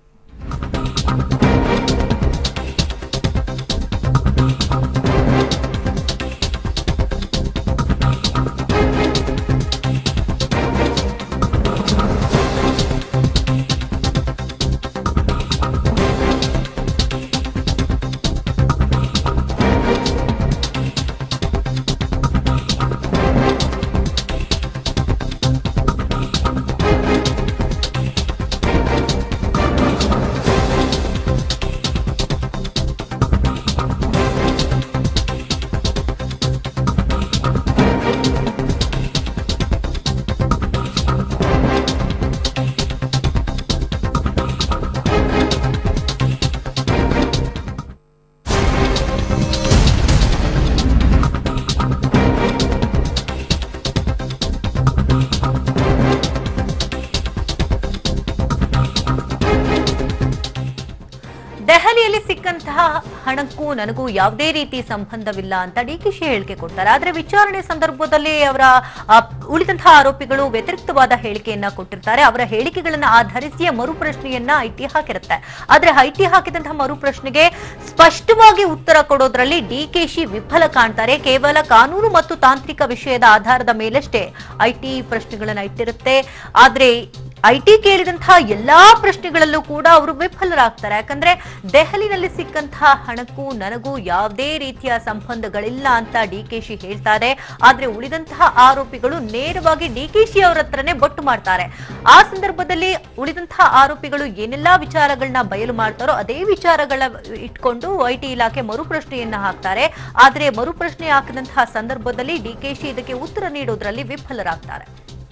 Speaker 1: ದೆಹಲಿಯಲ್ಲಿ ಸಿಕ್ಕಂತಹ ಹಣಕ್ಕೂ ನನಗೂ ಯಾವುದೇ ರೀತಿ ಸಂಬಂಧವಿಲ್ಲ ಅಂತ ಡಿಕೆಶಿ ಹೇಳಿಕೆ ಕೊಡ್ತಾರೆ ಆದ್ರೆ ವಿಚಾರಣೆ ಸಂದರ್ಭದಲ್ಲಿ ಅವರ ಆ, ಉಳಿದಂತಹ ಆರೋಪಿಗಳು ವ್ಯತಿರಿಕ್ತವಾದ ಹೇಳಿಕೆಯನ್ನ ಕೊಟ್ಟಿರ್ತಾರೆ ಅವರ ಹೇಳಿಕೆಗಳನ್ನ ಆಧರಿಸಿಯೇ ಮರುಪ್ರಶ್ನೆಯನ್ನ ಐಟಿ ಹಾಕಿರುತ್ತೆ ಆದ್ರೆ ಐಟಿ ಹಾಕಿದಂತಹ ಮರುಪ್ರಶ್ನೆಗೆ ಸ್ಪಷ್ಟವಾಗಿ ಉತ್ತರ ಕೊಡೋದ್ರಲ್ಲಿ ಡಿಕೆಶಿ ವಿಫಲ ಕಾಣ್ತಾರೆ ಕೇವಲ ಕಾನೂನು ಮತ್ತು ತಾಂತ್ರಿಕ ವಿಷಯದ ಆಧಾರದ ಮೇಲಷ್ಟೇ ಐಟಿ ಪ್ರಶ್ನೆಗಳನ್ನ ಇಟ್ಟಿರುತ್ತೆ ಆದ್ರೆ ಐಟಿ ಕೇಳಿದಂತಹ ಎಲ್ಲಾ ಪ್ರಶ್ನೆಗಳಲ್ಲೂ ಕೂಡ ಅವರು ವಿಫಲರಾಗ್ತಾರೆ ಯಾಕಂದ್ರೆ ದೆಹಲಿನಲ್ಲಿ ಸಿಕ್ಕಂತಹ ಹಣಕ್ಕೂ ನನಗೂ ಯಾವುದೇ ರೀತಿಯ ಸಂಬಂಧಗಳಿಲ್ಲ ಅಂತ ಡಿಕೆಶಿ ಹೇಳ್ತಾರೆ ಆದ್ರೆ ಉಳಿದಂತಹ ಆರೋಪಿಗಳು ನೇರವಾಗಿ ಡಿಕೆಶಿ ಅವರ ಹತ್ರನೇ ಬೊಟ್ಟು ಮಾಡ್ತಾರೆ ಆ ಸಂದರ್ಭದಲ್ಲಿ ಉಳಿದಂತಹ ಆರೋಪಿಗಳು ಏನೆಲ್ಲಾ ವಿಚಾರಗಳನ್ನ ಬಯಲು ಮಾಡ್ತಾರೋ ಅದೇ ವಿಚಾರಗಳ ಇಟ್ಕೊಂಡು ಐಟಿ ಇಲಾಖೆ ಮರುಪ್ರಶ್ನೆಯನ್ನ ಹಾಕ್ತಾರೆ ಆದ್ರೆ ಮರುಪ್ರಶ್ನೆ ಹಾಕಿದಂತಹ ಸಂದರ್ಭದಲ್ಲಿ ಡಿಕೆಶಿ ಇದಕ್ಕೆ ಉತ್ತರ ನೀಡೋದ್ರಲ್ಲಿ ವಿಫಲರಾಗ್ತಾರೆ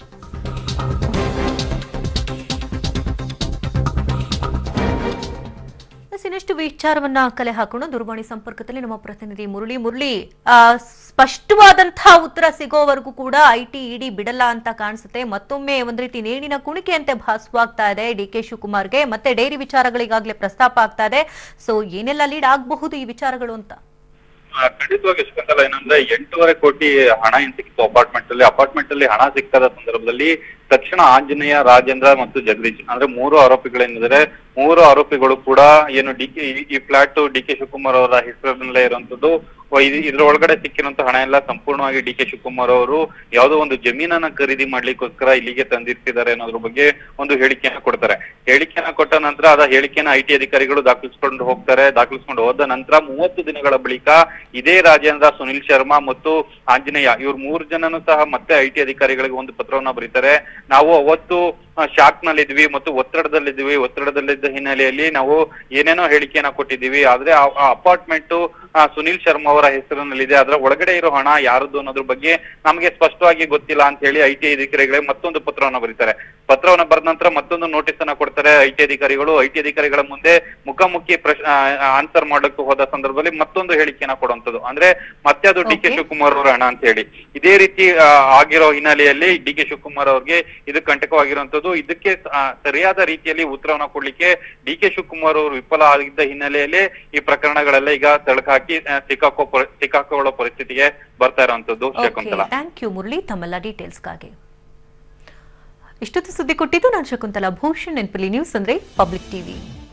Speaker 1: ಎಸ್, ಇನ್ನಷ್ಟು ವಿಚಾರವನ್ನ ಕಲೆ ಹಾಕೋಣ ದೂರವಾಣಿ ಸಂಪರ್ಕದಲ್ಲಿ ನಮ್ಮ ಪ್ರತಿನಿಧಿ ಮುರಳಿ ಮುರಳಿ ಆ, ಸ್ಪಷ್ಟವಾದಂತಹ ಉತ್ತರ ಸಿಗೋವರೆಗೂ ಕೂಡ ಐಟಿ ಇಡಿ ಬಿಡಲ್ಲ ಅಂತ ಕಾಣಿಸುತ್ತೆ ಮತ್ತೊಮ್ಮೆ ಒಂದ್ ರೀತಿ ನೇಣಿನ ಕುಣಿಕೆಯಂತೆ ಭಾಸವಾಗ್ತಾ ಇದೆ ಡಿ ಕೆ ಶಿವಕುಮಾರ್ಗೆ ಮತ್ತೆ ಡೈರಿ ವಿಚಾರಗಳಿಗಾಗಲೇ ಪ್ರಸ್ತಾಪ ಆಗ್ತಾ ಇದೆ ಸೊ ಏನೆಲ್ಲ ಲೀಡ್ ಆಗಬಹುದು ಈ ವಿಚಾರಗಳು ಅಂತ
Speaker 2: ಆ, ಖಂಡಿತವಾಗಿ ಶಕುಂತಲ ಏನಂದ್ರೆ ಎಂಟೂವರೆ ಕೋಟಿ ಹಣ ಏನ್ ಸಿಕ್ತು ಅಪಾರ್ಟ್ಮೆಂಟ್ ಅಲ್ಲಿ ಅಪಾರ್ಟ್ಮೆಂಟ್ ಅಲ್ಲಿ ಹಣ ಸಿಕ್ಕದ ಸಂದರ್ಭದಲ್ಲಿ ತಕ್ಷಣ ಆಂಜನೇಯ ರಾಜೇಂದ್ರ ಮತ್ತು ಜಗದೀಶ್ ಅಂದ್ರೆ ಮೂರು ಆರೋಪಿಗಳೇನಿದ್ದಾರೆ ಮೂರು ಆರೋಪಿಗಳು ಕೂಡ ಏನು ಡಿ ಕೆ ಈ ಫ್ಲಾಟ್ ಡಿ ಕೆ ಶಿವಕುಮಾರ್ ಅವರ ಹೆಸರಿನಲ್ಲೇ ಇರುವಂತದ್ದು ವ- ಇದ್- ಇದ್ರ ಒಳಗಡೆ ಸಿಕ್ಕಿರುವಂತ ಹಣ ಎಲ್ಲ ಸಂಪೂರ್ಣವಾಗಿ ಡಿ ಕೆ ಶಿವಕುಮಾರ್ ಅವರು ಯಾವುದೋ ಒಂದು ಜಮೀನನ್ನ ಖರೀದಿ ಮಾಡ್ಲಿಕ್ಕೋಸ್ಕರ ಇಲ್ಲಿಗೆ ತಂದಿರ್ತಿದ್ದಾರೆ ಅನ್ನೋದ್ರ ಬಗ್ಗೆ ಒಂದು ಹೇಳಿಕೆಯನ್ನ ಕೊಡ್ತಾರೆ ಹೇಳಿಕೆಯನ್ನ ಕೊಟ್ಟ ನಂತರ ಅದ ಹೇಳಿಕೆಯನ್ನ ಐ ಟಿ ಅಧಿಕಾರಿಗಳು ದಾಖಲಿಸ್ಕೊಂಡು ಹೋಗ್ತಾರೆ ದಾಖಲಿಸ್ಕೊಂಡು ಹೋದ ನಂತರ ಮೂವತ್ತು ದಿನಗಳ ಬಳಿಕ ಇದೇ ರಾಜೇಂದ್ರ ಸುನಿಲ್ ಶರ್ಮಾ ಮತ್ತು ಆಂಜನೇಯ ಇವ್ರು ಮೂರು ಜನನು ಸಹ ಮತ್ತೆ ಐ ಟಿ ಅಧಿಕಾರಿಗಳಿಗೆ ಒಂದು ಪತ್ರವನ್ನ ಬರೀತಾರೆ ನಾವು ಅವತ್ತು ಶಾಕ್ ನಲ್ಲಿದ್ವಿ ಮತ್ತು ಒತ್ತಡದಲ್ಲಿದ್ವಿ ಒತ್ತಡದಲ್ಲಿದ್ದ ಹಿನ್ನೆಲೆಯಲ್ಲಿ ನಾವು ಏನೇನೋ ಹೇಳಿಕೆಯನ್ನ ಕೊಟ್ಟಿದ್ದೀವಿ ಆದ್ರೆ ಆ ಅಪಾರ್ಟ್ಮೆಂಟ್ ಸುನಿಲ್ ಶರ್ಮಾ ಅವರ ಹೆಸರಿನಲ್ಲಿದೆ ಅದರ ಒಳಗಡೆ ಇರೋ ಹಣ ಯಾರದ್ದು ಅನ್ನೋದ್ರ ಬಗ್ಗೆ ನಮಗೆ ಸ್ಪಷ್ಟವಾಗಿ ಗೊತ್ತಿಲ್ಲ ಅಂತ ಹೇಳಿ ಐ ಟಿ ಅಧಿಕಾರಿಗಳಿಗೆ ಮತ್ತೊಂದು ಪತ್ರವನ್ನ ಬರೀತಾರೆ ಪತ್ರವನ್ನ ಬರೆದ ನಂತರ ಮತ್ತೊಂದು ನೋಟಿಸ್ ಅನ್ನ ಕೊಡ್ತಾರೆ ಐ ಟಿ ಅಧಿಕಾರಿಗಳು ಐ ಟಿ ಅಧಿಕಾರಿಗಳ ಮುಂದೆ ಮುಖಾಮುಖಿ ಪ್ರಶ್ನೆ ಆನ್ಸರ್ ಮಾಡಕ್ಕೆ ಹೋದ ಸಂದರ್ಭದಲ್ಲಿ ಮತ್ತೊಂದು ಹೇಳಿಕೆಯನ್ನ ಕೊಡುವಂತದ್ದು ಅಂದ್ರೆ ಮತ್ತೆ ಅದು ಡಿ ಕೆ
Speaker 1: Okay.
Speaker 2: ಶಿವಕುಮಾರ್ ಅವರ ಹಣ ಅಂತ ಹೇಳಿ ಇದೇ ರೀತಿ ಆ, ಆಗಿರೋ ಹಿನ್ನೆಲೆಯಲ್ಲಿ ಡಿ ಕೆ ಶಿವಕುಮಾರ್ ಅವ್ರಿಗೆ ಇದು ಕಂಟಕವಾಗಿರುವಂತದ್ದು ಇದಕ್ಕೆ ಆ, ಸರಿಯಾದ ರೀತಿಯಲ್ಲಿ ಉತ್ತರವನ್ನ ಕೊಡ್ಲಿಕ್ಕೆ ಡಿ ಕೆ ಶಿವಕುಮಾರ್ ಅವರು ವಿಫಲ ಆಗಿದ್ದ ಹಿನ್ನೆಲೆಯಲ್ಲಿ ಈ ಪ್ರಕರಣಗಳೆಲ್ಲ ಈಗ ತಳಕ ಹಾಕಿ ಆ, ಸಿಕ್ಕಾಕೋ ಪರಿ- ಸಿಕ್ಕಾಕೊಳ್ಳೋ ಪರಿಸ್ಥಿತಿಗೆ ಬರ್ತಾ ಇರುವಂತದ್ದು ಶಕುಂತಲಾ
Speaker 1: ಥ್ಯಾಂಕ್ ಯು ಮುರಳಿ ತಮ್ಮೆಲ್ಲ ಡೀಟೇಲ್ಸ್ಗಾಗಿ ಇಷ್ಟೊತ್ತು ಸುದ್ದಿ ಕೊಟ್ಟಿದ್ದು ನಾನು ಶಕುಂತಲಾ ಭೂಷಣ್ ಎನ್ಪಲ್ಲಿ ನ್ಯೂಸ್ ಅಂದ್ರೆ ಪಬ್ಲಿಕ್ ಟಿವಿ